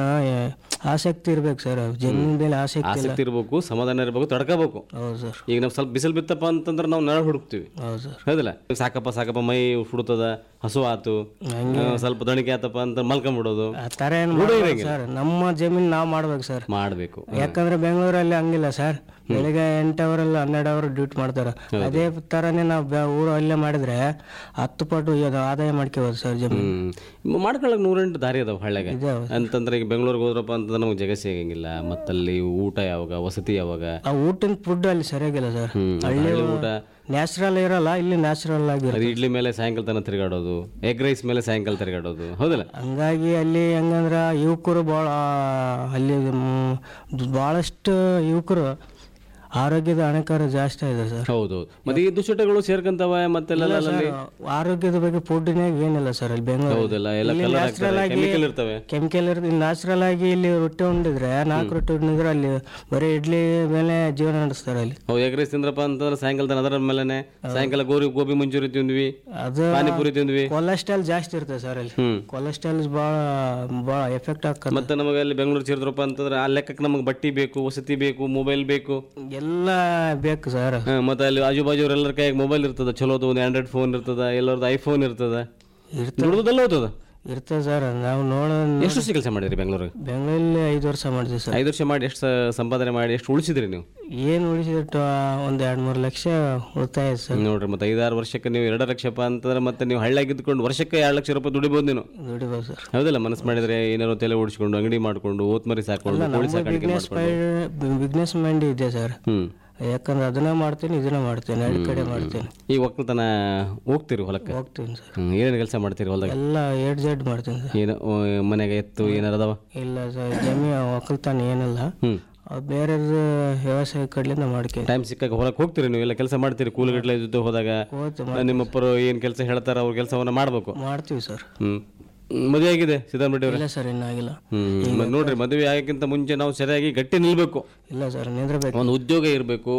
ಆಸಕ್ತಿ ಇರ್ಬೇಕು ಸರ್ ಜಮೀನ್ ಮೇಲೆ ಆಸಕ್ತಿ ಇಲ್ಲ ಆಸಕ್ತಿ ಇರಬೇಕು ಸಮಾಧಾನ ಇರಬೇಕು ತಡ್ಕೋಬೇಕು ಹೌದು ಸರ್ ಈಗ ನಾವು ಸ್ವಲ್ಪ ಬಿಸಿಲು ಬಿತ್ತಪ್ಪ ಅಂತಂದ್ರೆ ನಾವು ನೆರಳು ಹುಡುಕ್ತೀವಿ ಹೌದು ಸರ್ ಹೌದಲ್ಲ ಸಾಕಪ್ಪ ಸಾಕಪ್ಪ ಮೈ ಸುಡುತ್ತದ ಹಸು ಆತು ಆ, ಸ್ವಲ್ಪ ದಣಿಕೆ ಆತಪ್ಪ ಅಂತ ಮಲ್ಕೊಂಡ್ಬಿಡೋದು ಆ ಥರ ಏನು ಮಾಡ್ಬೇಕು ಸರ್ ನಮ್ಮ ಜಮೀನು ನಾವು ಮಾಡ್ಬೇಕು ಸರ್ ಮಾಡಬೇಕು ಯಾಕಂದ್ರೆ ಬೆಂಗಳೂರಲ್ಲಿ ಹಂಗಿಲ್ಲ ಸರ್ ಬೆಳಿಗ್ಗೆ ಎಂಟು ಅವರಲ್ಲಿ ಹನ್ನೆರಡು ಅವರ್ ಡ್ಯೂಟಿ ಮಾಡ್ತಾರೆ ಅದೇ ಥರನೇ ನಾವು ಬೆ- ಊರು ಅಲ್ಲೇ ಮಾಡಿದ್ರೆ ಹತ್ತು ಪಟ್ಟು ಇದು ಆದಾಯ ಮಾಡ್ಕೋಬೋದು ಸರ್ ಜಮೀನು ಹ್ಮ್ ಮಾಡ್ಕೊಳಕ್ ನೂರೆಂಟು ದಾರಿ ಅದಾವ ಹಳ್ಳ್ಯಾಗ ಇದೆ ಹೌದು. ಅಂತಂದ್ರೆ ಈಗ ಬೆಂಗಳೂರಿಗೆ ಹೋದ್ರಪ್ಪ ಅಂತಂದ್ರೆ ನಮಗೆ ಜಗ ಸಿಗಂಗಿಲ್ಲ ಮತ್ತಲ್ಲಿ ಊಟ ಯಾವಾಗ ವಸತಿ ಯಾವಾಗ ಆ ಊಟಿನ ಫುಡ್ ಅಲ್ಲಿ ಸರಿಯಾಗಿಲ್ಲ ಸರ್ ಹ್ಮ್ ಹಳ್ಳಿ ಊಟ ನ್ಯಾಚುರಲ್ ಇರಲ್ಲ ಇಲ್ಲಿ ನ್ಯಾಚುರಲ್ ಆಗಿರುತ್ತೆ ಅದು ಇಡ್ಲಿ ಮೇಲೆ ಸಾಯಂಕಾಲ ತನಕ ತಿರುಗಾಡೋದು ಎಗ್ ರೈಸ್ ಮೇಲೆ ಸಾಯಂಕಾಲ ತಿರುಗಾಡೋದು ಹೌದಲ್ಲ ಹಂಗಾಗಿ ಅಲ್ಲಿ ಹೆಂಗಂದ್ರ ಯುವಕರು ಭಾಳ ಅಲ್ಲಿ ಮ್, ಭಾಳಷ್ಟು ಯುವಕರು ಆರೋಗ್ಯದ ಅಣಕಾರ ಜಾಸ್ತಿ ಇದೆ ಸರ್ ಹೌದು ಮತ್ತೆ ಈ ದುಶ್ಚಟಗಳು ಸೇರ್ಕಂತವ ಮತ್ತೆಲ್ಲ ಅಲ್ಲಿ ಆರೋಗ್ಯದ ಬಗ್ಗೆ ಫುಡ್ನಾಗ ಏನಿಲ್ಲ ಸರ್ ಅಲ್ಲಿ ಬೆಂಗಳೂರು ಹೌದಲ್ಲ ಎಲ್ಲ ಇಲ್ಲಿ ಕಲರ್ ನ್ಯಾಚುರಲ್ ಹಾಕ್ತಾರೆ ಆಗಿ ಕೆಮಿಕಲ್ ಇರ್ತವೆ ಕೆಮಿಕಲ್ ಇರುತ್ತೆ ನ್ಯಾಚುರಲ್ ಆಗಿ ಇಲ್ಲಿ ರೊಟ್ಟಿ ಉಂಡಿದ್ರೆ ನಾಲ್ಕು ರೊಟ್ಟಿ ಉಂಡಿದ್ರೆ ಅಲ್ಲಿ ಬರೀ ಇಡ್ಲಿ ಮೇಲೆ ಜೀವನ ನಡೆಸ್ತಾರೆ ಅಲ್ಲಿ ಹೌದು ಎಗ್ ರೈಸ್ ತಿಂದ್ರಪ್ಪ ಅಂತಂದ್ರೆ ಸಾಯಂಕಾಲ ತನಕ ಅದರ ಮೇಲೆನೆ ಸಾಯಂಕಾಲ ಗೋರಿ ಗೋಬಿ ಮಂಚೂರಿ ತಿಂದ್ವಿ ಅದು ಪಾನಿಪುರಿ ತಿಂದ್ವಿ ಕೊಲೆಸ್ಟ್ರಾಲ್ ಜಾಸ್ತಿ ಇರ್ತದೆ ಸರ್ ಅಲ್ಲಿ ಹ್ಮ್ ಕೊಲೆಸ್ಟ್ರಾಲ್ ಭಾಳ ಭಾಳ ಎಫೆಕ್ಟ್ ಆಗ್ತದೆ ಮತ್ತೆ ನಮಗೆ ಅಲ್ಲಿ ಬೆಂಗಳೂರು ಸೇರಿದ್ರಪ್ಪ ಅಂತಂದ್ರೆ ಆ ಲೆಕ್ಕಕ್ಕೆ ನಮಗೆ ಬಟ್ಟಿ ಬೇಕು ವಸತಿ ಬೇಕು ಮೊಬೈಲ್ ಬೇಕು ಎಲ್ಲ ಬೇಕು ಸರ್ ಹಾ, ಮತ್ತೆ ಅಲ್ಲಿ ಆಜು ಬಾಜು ಎಲ್ಲರ ಕೈಯಾಗ ಮೊಬೈಲ್ ಇರ್ತದ ಚಲೋದು ಒಂದು ಆಂಡ್ರಾಯ್ಡ್ ಫೋನ್ ಇರ್ತದ ಎಲ್ಲರದ್ದು ಐಫೋನ್ ಇರ್ತದ ಇರ್ತದೆ ದುಡ್ದಲ್ಲ ಹೋಗ್ತದ ಇರ್ತದೆ ಸರ್ ನಾವು ನೋಡೋ ಎಷ್ಟು ವರ್ಷ ಕೆಲಸ ಮಾಡಿದ್ರಿ ಬೆಂಗಳೂರಿಗೆ ಬೆಂಗಳೂರಲ್ಲಿ ಐದು ವರ್ಷ ಮಾಡಿದ್ವಿ ಸರ್ ಐದು ವರ್ಷ ಮಾಡಿ ಎಷ್ಟು ಸ- ಸಂಪಾದನೆ ಮಾಡಿ ಎಷ್ಟು ಉಳಿಸಿದ್ರಿ ನೀವು ಏನು ಉಳಿಸಿದಟ್ಟು ಒಂದು ಎರಡು ಮೂರು ಲಕ್ಷ ಉಳಿತಾಯ ಇದೆ ಸರ್ ನೋಡ್ರಿ ಮತ್ತೆ ಐದಾರು ವರ್ಷಕ್ಕೆ ನೀವು ಎರಡು ಲಕ್ಷಪ್ಪ ಅಂತಂದ್ರೆ ಮತ್ತೆ ನೀವು ಹಳ್ಳಿಯಾಗ ಇದ್ಕೊಂಡು ವರ್ಷಕ್ಕೆ ಎರಡು ಲಕ್ಷ ರೂಪಾಯಿ ದುಡಿಬೋದು ನೀನು ದುಡಿಬೋದು ಸರ್ ಹೌದಲ್ಲ ಮನಸ್ಸು ಮಾಡಿದ್ರೆ ಏನಾರು ತಲೆ ಓಡಿಸ್ಕೊಂಡು ಅಂಗಡಿ ಮಾಡ್ಕೊಂಡು ಓತ್ಮರಿ ಸಾಕೊಂಡು ಕೋಳಿ ಸಾಕಾಣಿಕೆ ಬಿಸ್ನೆಸ್ ಮಾಡ್ಕೊಂಡು ಬಿಸ್ನೆಸ್ ಮೈಂಡ್ ಇದೆ ಸರ್ ಹ್ಮ್ ಯಾಕಂದ್ರೆ ಅದನ್ನ ಮಾಡ್ತೀನಿ ಇದನ್ನ ಮಾಡ್ತೀನಿ ಎರಡು ಕಡೆ ಮಾಡ್ತೀನಿ ಈ ಒಕ್ಕಲ್ತನ ಹೋಗ್ತೀರಿ ಹೊಲಕ್ಕೆ ಹೋಗ್ತೀನಿ ಸರ್ ಹ್ಮ್ ಏನೇನು ಕೆಲಸ ಮಾಡ್ತೀರಿ ಹೊಲದಾಗ ಎಲ್ಲ ಏಡ್ ಜೆಡ್ ಮಾಡ್ತೀನಿ ಸರ್ ಏನು ಆ, ಮನೆಗೆ ಎತ್ತು ಏನಾರ ಅದಾವ ಇಲ್ಲ ಸರ್ ಜಮೀನು ಒಕ್ಕಲ್ತಾನ ಏನಿಲ್ಲ ಹ್ಮ್ ಅವ್ ಬೇರೆದು ವ್ಯವಸಾಯ ಕಡೆಯಿಂದ ಮಾಡ್ತೀನಿ ಟೈಮ್ ಸಿಕ್ಕಾಗ ಹೊಲಕ್ಕೆ ಹೋಗ್ತೀರಿ ನೀವು ಎಲ್ಲ ಕೆಲಸ ಮಾಡ್ತೀರಿ ಕೂಲಿಗಟ್ಲೆ ಜೊತೆ ಹೋದಾಗ ಹೋಗ್ತೀವಿ ನಿಮ್ಮಪ್ಪರು ಏನು ಕೆಲಸ ಹೇಳ್ತಾರ ಅವ್ರ ಕೆಲಸವನ್ನ ಮಾಡ್ಬೇಕು ಮಾಡ್ತೀವಿ ಸರ್ ಹ್ಮ್ ಹ್ಮ್, ಮದುವೆ ಆಗಿದೆ ಸಿದ್ದರಾಮ ರೆಡ್ಡಿ ಅವ್ರೆ ಇಲ್ಲ ಸರ್ ಇನ್ನಾಗಿಲ್ಲ ಹ್ಮ್ ಮತ್ತ್ ನೋಡ್ರಿ ಮದುವೆ ಆಗಕ್ಕಿಂತ ಮುಂಚೆ ನಾವು ಸರಿಯಾಗಿ ಗಟ್ಟಿ ನಿಲ್ಬೇಕು ಇಲ್ಲ ಸರ್ ನಿಂದ್ರಬೇಕು ಒಂದು ಉದ್ಯೋಗ ಇರಬೇಕು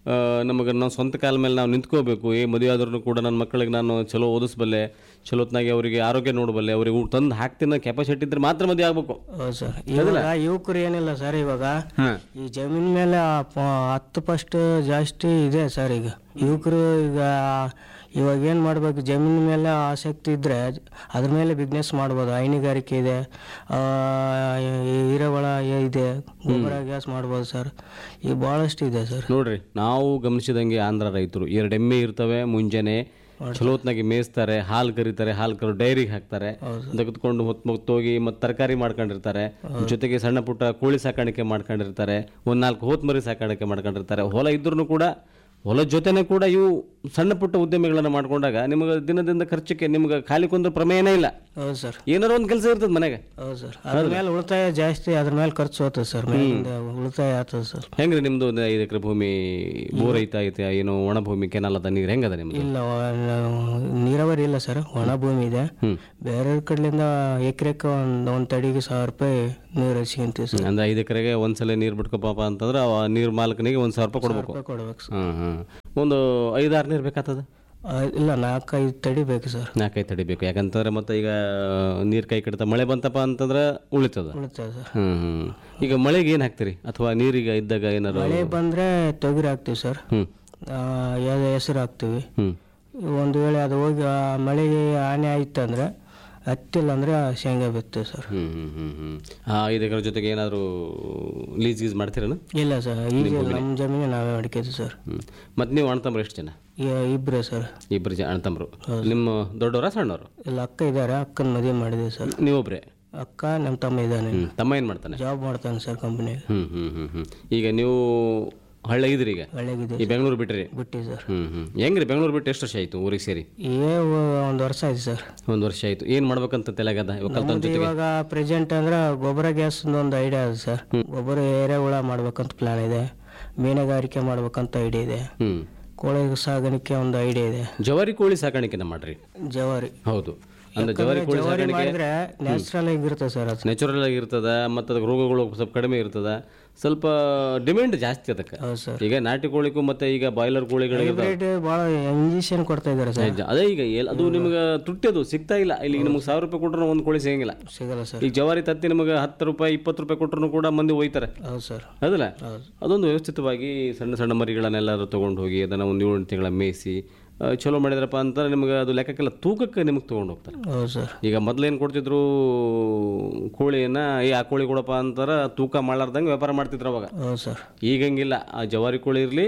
ನಮಗೆ ನಾವು ಸ್ವಂತ ಕಾಲ ಮೇಲೆ ನಾವು ನಿಂತ್ಕೋಬೇಕು ಏ ಮದುವೆ ಆದ್ರೂ ಕೂಡ ನನ್ನ ಮಕ್ಕಳಿಗೆ ನಾನು ಚಲೋ ಓದಿಸ್ಬಲ್ಲೆ ಚಲೋತ್ನಾಗೆ ಅವರಿಗೆ ಆರೋಗ್ಯ ನೋಡಬಲ್ಲೆ ಅವರಿಗೆ ಊಟ ತಂದು ಹಾಕ್ತಿನ ಕೆಪಾಸಿಟಿ ಇದ್ರೆ ಮಾತ್ರ ಮದುವೆ ಆಗ್ಬೇಕು ಹೌದು ಸರ್ ಇವಾಗ ಯುವಕರು ಏನಿಲ್ಲ ಸರ್ ಇವಾಗ ಈ ಜಮೀನ್ ಮೇಲೆ ಆ ಪ- ಹತ್ತು ಪಸ್ಟ್ ಜಾಸ್ತಿ ಇದೆ ಸರ್ ಈಗ ಯುವಕರು ಈಗ ಇವಾಗ ಏನು ಮಾಡ್ಬೇಕು ಜಮೀನ್ ಮೇಲೆ ಆಸಕ್ತಿ ಇದ್ರೆ ಅದ್ರ ಮೇಲೆ ಬಿಸ್ನೆಸ್ ಮಾಡ್ಬೋದು ಹೈನುಗಾರಿಕೆ ಇದೆ ಆ, ಈ ಹಿರೇವಳ ಇದೆ ಗೊಬ್ಬರ ಗ್ಯಾಸ್ ಮಾಡ್ಬೋದು ಸರ್ ಈಗ ಭಾಳಷ್ಟು ಇದೆ ಸರ್ ನೋಡ್ರಿ ನಾವು ಗಮನಿಸಿದಂಗೆ ಆಂಧ್ರ ರೈತರು ಎರಡು ಎಮ್ಮೆ ಇರ್ತವೆ ಮುಂಜಾನೆ ಚಲೋತ್ನಾಗಿ ಮೇಯಿಸ್ತಾರೆ ಹಾಲು ಕರಿತಾರೆ ಹಾಲು ಕರು ಡೈರಿಗೆ ಹಾಕ್ತಾರೆ ತೆಗೆದುಕೊಂಡು ಹೊತ್ತು ಹೊತ್ತೋಗಿ ಮತ್ತೆ ತರಕಾರಿ ಮಾಡ್ಕೊಂಡಿರ್ತಾರೆ ಜೊತೆಗೆ ಸಣ್ಣ ಪುಟ್ಟ ಕೋಳಿ ಸಾಕಾಣಿಕೆ ಮಾಡ್ಕೊಂಡಿರ್ತಾರೆ ಒಂದ್ ನಾಲ್ಕು ಹೋತ್ ಮರಿ ಸಾಕಾಣಿಕೆ ಮಾಡ್ಕೊಂಡಿರ್ತಾರೆ ಹೊಲ ಇದ್ರೂ ಕೂಡ ಹೊಲದ ಜೊತೆನೇ ಕೂಡ ಇವು ಸಣ್ಣ ಪುಟ್ಟ ಉದ್ಯಮಿಗಳನ್ನು ಮಾಡ್ಕೊಂಡಾಗ ನಿಮಗೆ ದಿನದಿಂದ ಖರ್ಚಕ್ಕೆ ನಿಮ್ಗೆ ಖಾಲಿ ಕೊಂದ್ರ ಪ್ರಮೇಯನೇ ಇಲ್ಲ ಹೌದು ಸರ್ ಏನಾರ ಒಂದು ಕೆಲಸ ಇರ್ತದೆ ಮನೆಗೆ ಹೌದು ಸರ್ ಅದ್ರ ಮೇಲೆ ಉಳಿತಾಯ ಜಾಸ್ತಿ ಅದ್ರ ಮೇಲೆ ಖರ್ಚು ಹೋಗ್ತದೆ ಸರ್ ಮೇಲಿಂದ ಉಳಿತಾಯ ಆಗ್ತದೆ ಸರ್ ಹೆಂಗ್ರಿ ನಿಮ್ದು ಒಂದು ಐದು ಎಕರೆ ಭೂಮಿ ಬೋರ್ ಐತಾ ಐತೆ ಏನೋ ಒಣ ಭೂಮಿ ಕೆನಾಲ್ ಅದ ನೀರು ಹೆಂಗದ ನಿಮ್ದು ಇಲ್ಲ ವ- ನೀರಾವರಿ ಇಲ್ಲ ಸರ್ ಒಣ ಭೂಮಿ ಇದೆ ಬೇರೆ ಕಡೆಯಿಂದ ಎಕರೆಕ್ಕೆ ಒಂದು ಒಂದು ತಡಿಗೆ ಸಾವಿರ ರೂಪಾಯಿ ನೀರು ಹಚ್ಕೊಂತೀವಿ ಸರ್ ಅಂದ್ರೆ ಐದು ಎಕರೆಗೆ ಒಂದ್ಸಲ ನೀರು ಬಿಟ್ಕೊಪ್ಪ ಅಂತಂದ್ರೆ ಆ ನೀರು ಮಾಲಕನಿಗೆ ಒಂದು ಸಾವಿರ ರೂಪಾಯಿ ಕೊಡ್ಬೇಕು ರೂಪಾಯಿ ಕೊಡ್ಬೇಕು ಸರ್ ಹ್ಮ್ ಹ್ಮ್ ಒಂದು ಐದಾರು ನೀರು ಬೇಕಾಗ್ತದ ಆ, ಇಲ್ಲ ನಾಲ್ಕೈದು ತಡಿ ಬೇಕು ಸರ್ ನಾಲ್ಕೈದು ತಡಿಬೇಕು ಯಾಕಂತಂದ್ರೆ ಮತ್ತೆ ಈಗ ನೀರು ಕೈ ಕಡಿತ ಮಳೆ ಬಂತಪ್ಪ ಅಂತಂದ್ರೆ ಉಳಿತದ ಉಳಿತಾಯ ಸರ್ ಹ್ಮ್ ಹ್ಮ್ ಈಗ ಮಳೆಗೆ ಏನು ಹಾಕ್ತೀರಿ ಅಥವಾ ನೀರಿಗೆ ಇದ್ದಾಗ ಏನಾರು ಮಳೆ ಬಂದರೆ ತೊಗರಿ ಹಾಕ್ತೀವಿ ಸರ್ ಹ್ಮ್ ಹೆಸರು ಹಾಕ್ತೀವಿ ಹ್ಮ್ ಒಂದು ವೇಳೆ ಅದು ಹೋಗಿ ಆ ಮಳೆಗೆ ಹಾನಿ ಆಯ್ತು ಅಂದರೆ ಹತ್ತಿಲ್ಲ ಅಂದರೆ ಶೇಂಗಾ ಬಿತ್ತೇವೆ ಸರ್ ಹ್ಮ್ ಹ್ಮ್ ಹ್ಮ್ ಹ್ಮ್ ಆ ಐದು ಎಕರೆ ಜೊತೆಗೆ ಏನಾದರೂ ಲೀಸ್ ಗೀಸ್ ಮಾಡ್ತೀರೇನು ಇಲ್ಲ ಸರ್ ಈಗ ನಮ್ಮ ಜಮೀನು ನಾವೇ ಮಾಡ್ಕೋತೀವಿ ಸರ್ ಹ್ಮ್ ಮತ್ತೆ ನೀವು ಅಣ್ತಂಬ್ರು ಎಷ್ಟು ಜನ ಈ- ಇಬ್ರೇ ಸರ್ ಇಬ್ಬರು ಜನ ಅಣ್ತಂಬ್ರು ನಿಮ್ಮ ದೊಡ್ಡವರ ಸಣ್ಣವರು ಇಲ್ಲ ಅಕ್ಕ ಇದ್ದಾರೆ ಅಕ್ಕನ ಮದುವೆ ಮಾಡಿದೆ ಸರ್ ನೀವೊಬ್ರೆ ಅಕ್ಕ ನಮ್ಮ ತಮ್ಮ ಇದ್ದಾನೆ ಹ್ಮ್ ತಮ್ಮ ಏನು ಮಾಡ್ತಾನೆ ಜಾಬ್ ಮಾಡ್ತಾನೆ ಸರ್ ಕಂಪ್ನಿಗೆ ಹ್ಮ್ ಹ್ಮ್ ಹ್ಮ್ ಹ್ಮ್ ಈಗ ನೀವು ಹಳ್ಳ ಇದ್ರಿ ಈಗ ಒಳ್ಳೆಗಿದೆ ಈ ಬೆಂಗಳೂರು ಬಿಟ್ರಿ ಬಿಟ್ಟಿ ಸರ್ ಹ್ಮ್ ಹ್ಮ್ ಹೆಂಗ್ರಿ ಬೆಂಗಳೂರು ಬಿಟ್ಟು ಎಷ್ಟು ವರ್ಷ ಆಯ್ತು ಊರಿಗೆ ಸೇರಿ ಏ ಒಂದು ವರ್ಷ ಆಯ್ತು ಸರ್ ಒಂದು ವರ್ಷ ಆಯ್ತು ಏನು ಮಾಡ್ಬೇಕಂತ ತಲೆಗದ ಒಕ್ಕಲ್ತನ ನಮ್ದು ಜೊತೆಗೆ ಇವಾಗ ಪ್ರೆಸೆಂಟ್ ಅಂದ್ರೆ ಗೊಬ್ಬರ ಗ್ಯಾಸ್ ಒಂದು ಐಡಿಯಾ ಇದೆ ಸರ್ ಗೊಬ್ಬರ ಎರೆಹುಳ ಮಾಡ್ಬೇಕಂತ ಪ್ಲಾನ್ ಇದೆ ಮೀನುಗಾರಿಕೆ ಮಾಡ್ಬೇಕಂತ ಐಡಿಯಾ ಇದೆ ಹ್ಮ್ ಕೋಳಿ ಸಾಗಾಣಿಕೆ ಒಂದು ಐಡಿಯಾ ಇದೆ ಜವಾರಿ ಕೋಳಿ ಸಾಕಾಣಿಕೆನ ಮಾಡ್ರಿ ಜವಾರಿ ಹೌದು ಅಂದ್ರೆ ಜವಾರಿ ಕೋಳಿ ಜವಾರಿ ಸಾಕಾಣಿಕೆ ಮಾಡಿದ್ರೆ ನ್ಯಾಚುರಲ್ ಆಗಿರುತ್ತೆ ಸರ್ ಅದು ನ್ಯಾಚುರಲ್ ಆಗಿರ್ತದ ಮತ್ತು ಅದಕ್ಕೆ ರೋಗಗಳು ಸ್ವಲ್ಪ ಕಡಿಮೆ ಇರ್ತದ ಸ್ವಲ್ಪ ಡಿಮ್ಯಾಂಡ್ ಜಾಸ್ತಿ ಅದಕ್ಕೆ ಹೌದು ಸರ್ ಈಗ ನಾಟಿ ಕೋಳಿಗೂ ಮತ್ತೆ ಈಗ ಬಾಯ್ಲರ್ ಕೋಳಿಗಳಿಗೆ ರೇಟ್ ಭಾಳ ಇಂಜೆಕ್ಷನ್ ಕೊಡ್ತಾ ಇದ್ದಾರೆ ಸರ್ ಅದೇ ಈಗ ಎಲ್- ಅದು ನಿಮ್ಗೆ ತುಟ್ಟಿ ಅದು ಸಿಗ್ತಾ ಇಲ್ಲ ಇಲ್ಲಿ ನಿಮ್ಗೆ ಸಾವಿರ ರೂಪಾಯಿ ಕೊಟ್ಟರು ಒಂದು ಕೋಳಿ ಸಿಗಂಗಿಲ್ಲ ಸಿಗಲ್ಲ ಸರ್ ಈಗ ಜವಾರಿ ತತ್ತಿ ನಿಮಗೆ ಹತ್ತು ರೂಪಾಯಿ ಇಪ್ಪತ್ತು ರೂಪಾಯಿ ಕೊಟ್ಟರು ಕೂಡ ಮಂದಿ ಒಯ್ತಾರೆ ಹೌದು ಸರ್ ಹೌದಲ್ಲ ಅದೊಂದು ವ್ಯವಸ್ಥಿತವಾಗಿ ಸಣ್ಣ ಸಣ್ಣ ಮರಿಗಳನ್ನೆಲ್ಲರೂ ತೊಗೊಂಡು ಹೋಗಿ ಅದನ್ನು ಒಂದು ಏಳು ತಿಂಗಳ ಮೇಯಿಸಿ ಆ, ಚಲೋ ಮಾಡಿದ್ರಪ್ಪ ಅಂತಂದ್ರೆ ನಿಮ್ಗೆ ಅದು ಲೆಕ್ಕಕ್ಕೆಲ್ಲ ತೂಕಕ್ಕೆ ನಿಮಗೆ ತೊಗೊಂಡು ಹೋಗ್ತಾರೆ ಹೌದು ಸರ್ ಈಗ ಮೊದ್ಲೇನು ಕೊಡ್ತಿದ್ರು ಕೋಳಿಯನ್ನ ಏ ಆ ಕೋಳಿ ಕೊಡಪ್ಪ ಅಂತಾರ ತೂಕ ಮಾಡ್ಲಾರ್ದಂಗೆ ವ್ಯಾಪಾರ ಮಾಡ್ತಿದ್ರು ಅವಾಗ ಹೌದು ಸರ್ ಈಗ ಹಂಗಿಲ್ಲ ಆ ಜವಾರಿ ಕೋಳಿ ಇರಲಿ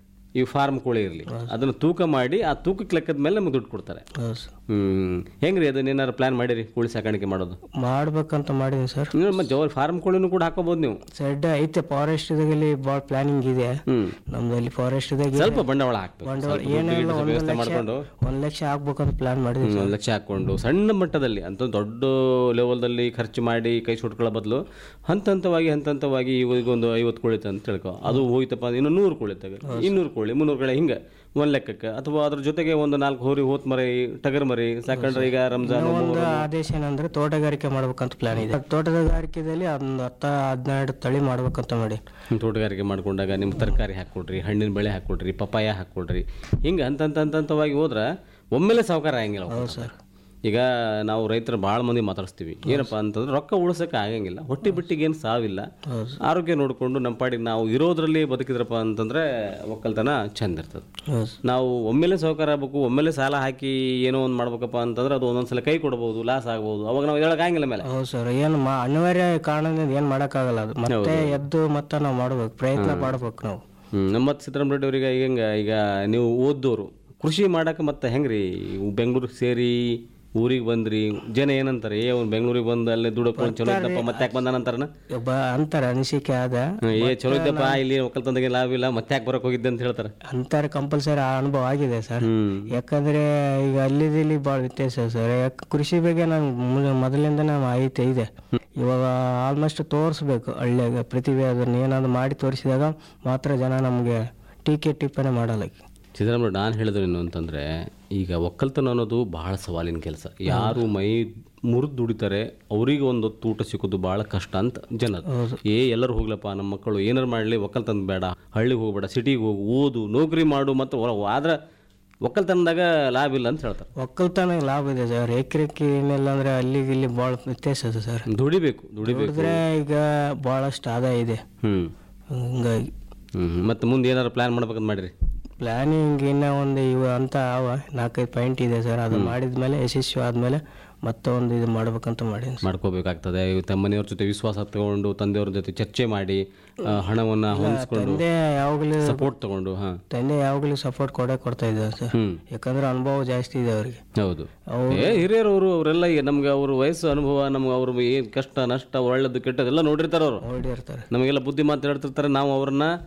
ಈ ಫಾರ್ಮ್ ಕೋಳಿ ಇರಲಿ ಅದನ್ನು ತೂಕ ಮಾಡಿ ಆ ತೂಕಕ್ಕೆ ಲೆಕ್ಕದ ಮೇಲೆ ನಮಗೆ ದುಡ್ಡು ಕೊಡ್ತಾರೆ ಹೌದು ಸರ್ ಹ್ಮ್ ಹೆಂಗ್ರಿ ಅದನ್ನ ಏನಾರು ಪ್ಲಾನ್ ಮಾಡಿರಿ ಕೋಳಿ ಸಾಕಾಣಿಕೆ ಮಾಡೋದು ಮಾಡ್ಬೇಕಂತ ಮಾಡೀನಿ ಸರ್ ನೀವು ಮತ್ತೆ ಜವಾರಿ ಫಾರ್ಮ್ ಕೋಳಿನೂ ಕೂಡ ಹಾಕೋಬಹುದು ನೀವು ಸೆಡ್ ಐತೆ ಫಾರೆಸ್ಟ್ ಇದಾಗಲಿ ಭಾಳ ಪ್ಲಾನಿಂಗ್ ಇದೆ ಹ್ಮ್ ನಮ್ದಲ್ಲಿ ಫಾರೆಸ್ಟ್ ಇದಾಗ ಸ್ವಲ್ಪ ಬಂಡವಾಳ ಹಾಕ್ಬೇಕು ಬಂಡವಾಳ ಸ್ವಲ್ಪ ದುಡ್ಡು ಏನಿಲ್ಲ ಗಿಡ್ಡು ಒಂದು ವ್ಯವಸ್ಥೆ ಲಕ್ಷ ಮಾಡ್ಕೊಂಡು ಒಂದು ಲಕ್ಷ ಹಾಕ್ಬೇಕಂತ ಪ್ಲಾನ್ ಮಾಡಿದ್ವಿ ಹ್ಮ್, ಒಂದ್ ಲಕ್ಷ ಹಾಕೊಂಡು ಸಣ್ಣ ಮಟ್ಟದಲ್ಲಿ ಅಂತ ದೊಡ್ಡ ಲೆವೆಲ್ದಲ್ಲಿ ಖರ್ಚು ಮಾಡಿ ಕೈ ಸುಟ್ಕೊಳ್ಳೋ ಬದಲು ಹಂತ ಹಂತವಾಗಿ ಹಂತ ಹಂತವಾಗಿ ಈಗ ಒಂದು ಐವತ್ತು ಕೋಳಿ ಅಂತ ತಿಳ್ಕೊ ಅದು ಹೋಯ್ತಪ್ಪ ಅಂದ್ರೆ ಇನ್ನು ನೂರು ಕೋಳಿ ತಗ ಇನ್ನೂರು ಕೋಳಿ ಮುನ್ನೂರು ಕೋಳಿ ಹಿಂಗೆ ಒಂದ್ ಲೆಕ್ಕಕ್ಕೆ ಅಥವಾ ಅದ್ರ ಜೊತೆಗೆ ಒಂದು ನಾಲ್ಕು ಹೋರಿ ಹೋತ್ ಮರಿ ಟಗರ್ ಮರಿ ಸಾಕೊಂಡ್ರೆ ಈಗ ರಂಜಾನ್ ಒಂದು ಆದೇಶ ಏನಂದ್ರೆ ತೋಟಗಾರಿಕೆ ಮಾಡ್ಬೇಕಂತ ಪ್ಲಾನ್ ಇದೆ ತೋಟಗಾರಿಕೆದಲ್ಲಿ ಒಂದು ಹತ್ತ ಹದಿನೆರಡು ತಳಿ ಮಾಡ್ಬೇಕಂತ ಮಾಡಿ ತೋಟಗಾರಿಕೆ ಮಾಡ್ಕೊಂಡಾಗ ನಿಮ್ಮ ತರಕಾರಿ ಹಾಕ್ಕೊಡ್ರಿ ಹಣ್ಣಿನ ಬೆಳೆ ಹಾಕ್ಕೊಡ್ರಿ ಪಪಾಯ ಹಾಕ್ಕೊಡ್ರಿ ಹಿಂಗೆ ಹಂತ ಹಂತ ಹಂತ ಹಂತವಾಗಿ ಹೋದ್ರೆ ಒಮ್ಮೆಲೆ ಸಾವುಕಾರ ಆಗಂಗಿಲ್ಲ ಅವು. ಹೌದು ಸರ್ ಈಗ ನಾವು ರೈತರು ಭಾಳ ಮಂದಿ ಮಾತಾಡಿಸ್ತೀವಿ ಏನಪ್ಪ ಅಂತಂದ್ರೆ ರೊಕ್ಕ ಉಳಿಸೋಕೆ ಆಗಂಗಿಲ್ಲ ಹೊಟ್ಟೆ ಬಿಟ್ಟಿಗೆ ಏನು ಸಾವಿಲ್ಲ ಆರೋಗ್ಯ ನೋಡಿಕೊಂಡು ನಮ್ಮ ಪಾಡಿಗೆ ನಾವು ಇರೋದ್ರಲ್ಲಿ ಬದುಕಿದ್ರಪ್ಪ ಅಂತಂದ್ರೆ ಒಕ್ಕಲ್ತನ ಚಂದ ಇರ್ತದೆ ಹೌದು ನಾವು ಒಮ್ಮೆಲೆ ಸಹಕಾರ ಆಗ್ಬೇಕು ಒಮ್ಮೆಲೆ ಸಾಲ ಹಾಕಿ ಏನೋ ಒಂದು ಮಾಡ್ಬೇಕಪ್ಪ ಅಂತಂದ್ರೆ ಅದು ಒಂದೊಂದ್ಸಲ ಕೈ ಕೊಡ್ಬೋದು ಲಾಸ್ ಆಗ್ಬೋದು ಅವಾಗ ನಾವು ಹೇಳೋಕ್ಕಾಗಿಲ್ಲ ಮೇಲೆ ಹೌದು ಸರ್ ಏನು ಮಾ ಅನಿವಾರ್ಯ ಕಾರಣದಿಂದ ಏನು ಮಾಡೋಕ್ಕಾಗಲ್ಲ ಅದು ಮತ್ತೆ ಎದ್ದು ಮತ್ತೆ ನಾವು ಮಾಡ್ಬೇಕು ಪ್ರಯತ್ನ ಪಡ್ಬೇಕು ನಾವು ಹ್ಮ್ ನಮ್ಮ ಮತ್ತೆ ಸಿದ್ದರಾಮ ರೆಡ್ಡಿ ಅವರಿಗೆ ಹೆಂಗ ಈಗ ನೀವು ಓದ್ದೋರು ಕೃಷಿ ಮಾಡಕ್ಕೆ ಮತ್ತೆ ಹೆಂಗ್ರಿ ಬೆಂಗಳೂರಿಗೆ ಸೇರಿ ಊರಿಗೆ ಬಂದ್ರಿ ಜನ ಏನಂತಾರೆ ಏ ಅವ್ನು ಬೆಂಗಳೂರಿಗೆ ಬಂದು ಅಲ್ಲೇ ದುಡಕೊಂಡು ಚಲೋ ಇದ್ದಪ್ಪ ಮತ್ತೆ ಯಾಕೆ ಬಂದಾನಂತಾರನ ಒಬ್ಬ ಅಂತಾರೆ ಅನಿಸಿಕೆ ಆದ ಏ ಚಲೋ ಇದ್ದಪ್ಪ ಇಲ್ಲಿ ಒಕ್ಕಲ್ತಂದಾಗೆ ಲಾಭ ಇಲ್ಲ ಮತ್ತೆ ಯಾಕೆ ಬರಕ್ ಹೋಗಿದ್ದೆ ಅಂತ ಹೇಳ್ತಾರೆ ಅಂತಾರೆ ಕಂಪಲ್ಸರಿ ಆ ಅನುಭವ ಆಗಿದೆ ಸರ್ ಹ್ಮ್ ಯಾಕಂದ್ರೆ ಈಗ ಅಲ್ಲಿದ್ದು ಇಲ್ಲಿ ಭಾಳ ವ್ಯತ್ಯಾಸ ಸರ್ ಯಾಕೆ ಕೃಷಿ ಬಗ್ಗೆ ನಾನು ಮೊದಲಿಂದ ಮಾಹಿತಿ ಇದೆ ಇವಾಗ ಆಲ್ಮೋಸ್ಟ್ ತೋರಿಸ್ಬೇಕು ಹಳ್ಳಿಯಾಗ ಪ್ರತಿಭೆ ಅದನ್ನ ಏನಾದ್ರು ಮಾಡಿ ತೋರಿಸಿದಾಗ ಮಾತ್ರ ಜನ ನಮಗೆ ಟೀಕೆ ಟಿಪ್ಪಣೆ ಮಾಡಲ್ಲ ಸಿದ್ದರಾಮ ನಾನು ಹೇಳಿದ್ರು ಏನು ಅಂತಂದ್ರೆ ಈಗ ಒಕ್ಕಲ್ತನ ಅನ್ನೋದು ಬಹಳ ಸವಾಲಿನ ಕೆಲಸ ಯಾರು ಮೈ ಮುರಿದು ದುಡಿತಾರೆ ಅವ್ರಿಗೆ ಒಂದು ಹೊತ್ತು ಊಟ ಸಿಕ್ಕೋದು ಭಾಳ ಕಷ್ಟ ಅಂತ ಜನರು ಏ ಎಲ್ಲರೂ ಹೋಗ್ಲಪ್ಪ ನಮ್ಮ ಮಕ್ಕಳು ಏನಾರು ಮಾಡಲಿ ಒಕ್ಕಲ್ತನ ಬೇಡ ಹಳ್ಳಿಗೆ ಹೋಗ್ಬೇಡ ಸಿಟಿಗೆ ಹೋಗು ಓದು ನೌಕರಿ ಮಾಡು ಮತ್ತು ಹೊರ ಆದ್ರೆ ಒಕ್ಕಲ್ತನದಾಗ ಲಾಭ ಇಲ್ಲ ಅಂತ ಹೇಳ್ತಾರೆ ಒಕ್ಕಲ್ತನ ಲಾಭ ಇದೆ ಸರ್ ಎಕರೆಕ್ಕೆ ಏನಿಲ್ಲ ಅಂದ್ರೆ ಅಲ್ಲಿಗೆ ಇಲ್ಲಿ ಭಾಳ ವ್ಯತ್ಯಾಸ ಇದೆ ಸರ್ ದುಡಿಬೇಕು ದುಡಿಬೇಕು ದುಡಿದ್ರೆ ಈಗ ಭಾಳಷ್ಟು ಆದಾಯ ಇದೆ ಹ್ಮ್ ಹಿಂಗಾಗಿ ಹ್ಮ್ ಮತ್ತೆ ಮುಂದೆ ಏನಾರು ಪ್ಲಾನ್ ಮಾಡ್ಬೇಕಂತ ಮಾಡಿರಿ ಪ್ಲಾನಿಂಗ್ ಇನ್ನೂ ಒಂದು ಇವು ಅಂತ ಅವ ನಾಲ್ಕೈದು ಪಾಯಿಂಟ್ ಇದೆ ಸರ್ ಅದು ಮಾಡಿದ್ಮೇಲೆ ಯಶಸ್ವಿ ಆದಮೇಲೆ ಮತ್ತೆ ಒಂದು ಇದು ಮಾಡ್ಬೇಕಂತ ಮಾಡೀನಿ ಸರ್. ಮಾಡ್ಕೋಬೇಕಾಗ್ತದೆ ತಮ್ಮ ಮನೆಯವ್ರ ಜೊತೆ ವಿಶ್ವಾಸ ತಗೊಂಡು ತಂದೆಯವ್ರ ಜೊತೆ ಚರ್ಚೆ ಮಾಡಿ ಆ, ಹಣವನ್ನ ಹೊಂದಿಸ್ಕೊಂಡು ತಂದೆ ಯಾವಾಗಲೂ ಸಪೋರ್ಟ್ ತಗೊಂಡು ಹಾ ತಂದೆ ಯಾವಾಗಲೂ ಸಪೋರ್ಟ್ ಕೊಡೇ ಕೊಡ್ತಾ ಇದ್ದಾರೆ ಸರ್ ಹ್ಮ್ ಯಾಕಂದ್ರೆ ಅನುಭವ ಜಾಸ್ತಿ ಇದೆ ಅವ್ರಿಗೆ ಹೌದು ಏ ಹಿರಿಯರವರು ಅವರೆಲ್ಲ ಈಗ ನಮ್ಗೆ ಅವ್ರ ವಯಸ್ಸು ಅನುಭವ ನಮ್ಗೆ ಅವ್ರ ಏನ್ ಕಷ್ಟ ನಷ್ಟ ಒಳ್ಳೇದು ಕೆಟ್ಟದೆಲ್ಲ ನೋಡಿರ್ತಾರೆ ಅವರು ನೋಡಿರ್ತಾರೆ ನಮಗೆಲ್ಲ ಬುದ್ಧಿ ಮಾತು ಹೇಳ್ತಿರ್ತಾರೆ ನಾವು ಅವ್ರನ್ನ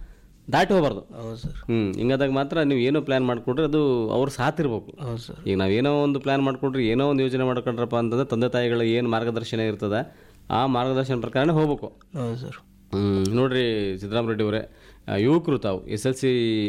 ದಾಟಿ ಹೋಗ್ಬಾರ್ದು ಹೌದು ಸರ್ ಹ್ಞೂ ಹಿಂಗಾದಾಗ ಮಾತ್ರ ನೀವು ಏನೋ ಪ್ಲ್ಯಾನ್ ಮಾಡಿಕೊಂಡ್ರೆ ಅದು ಅವ್ರ ಸಾಥ್ ಇರ್ಬೇಕು ಹೌದು ಸರ್ ಈಗ ನಾವು ಏನೋ ಒಂದು ಪ್ಲ್ಯಾನ್ ಮಾಡ್ಕೊಂಡ್ರೆ ಏನೋ ಒಂದು ಯೋಜನೆ ಮಾಡ್ಕೊಂಡ್ರಪ್ಪ ಅಂತಂದ್ರೆ ತಂದೆ ತಾಯಿಗಳ ಏನು ಮಾರ್ಗದರ್ಶನ ಇರ್ತದೆ ಆ ಮಾರ್ಗದರ್ಶನ ಪ್ರಕಾರನೇ ಹೋಗ್ಬೇಕು ಹೌದು ಸರ್ ಹ್ಮ್, ನೋಡ್ರಿ ಸಿದ್ದರಾಮ ರೆಡ್ಡಿ ಅವರೇ ಆ, ಯುವಕರು ತಾವು ಎಸ್ ಎಲ್ ಸಿ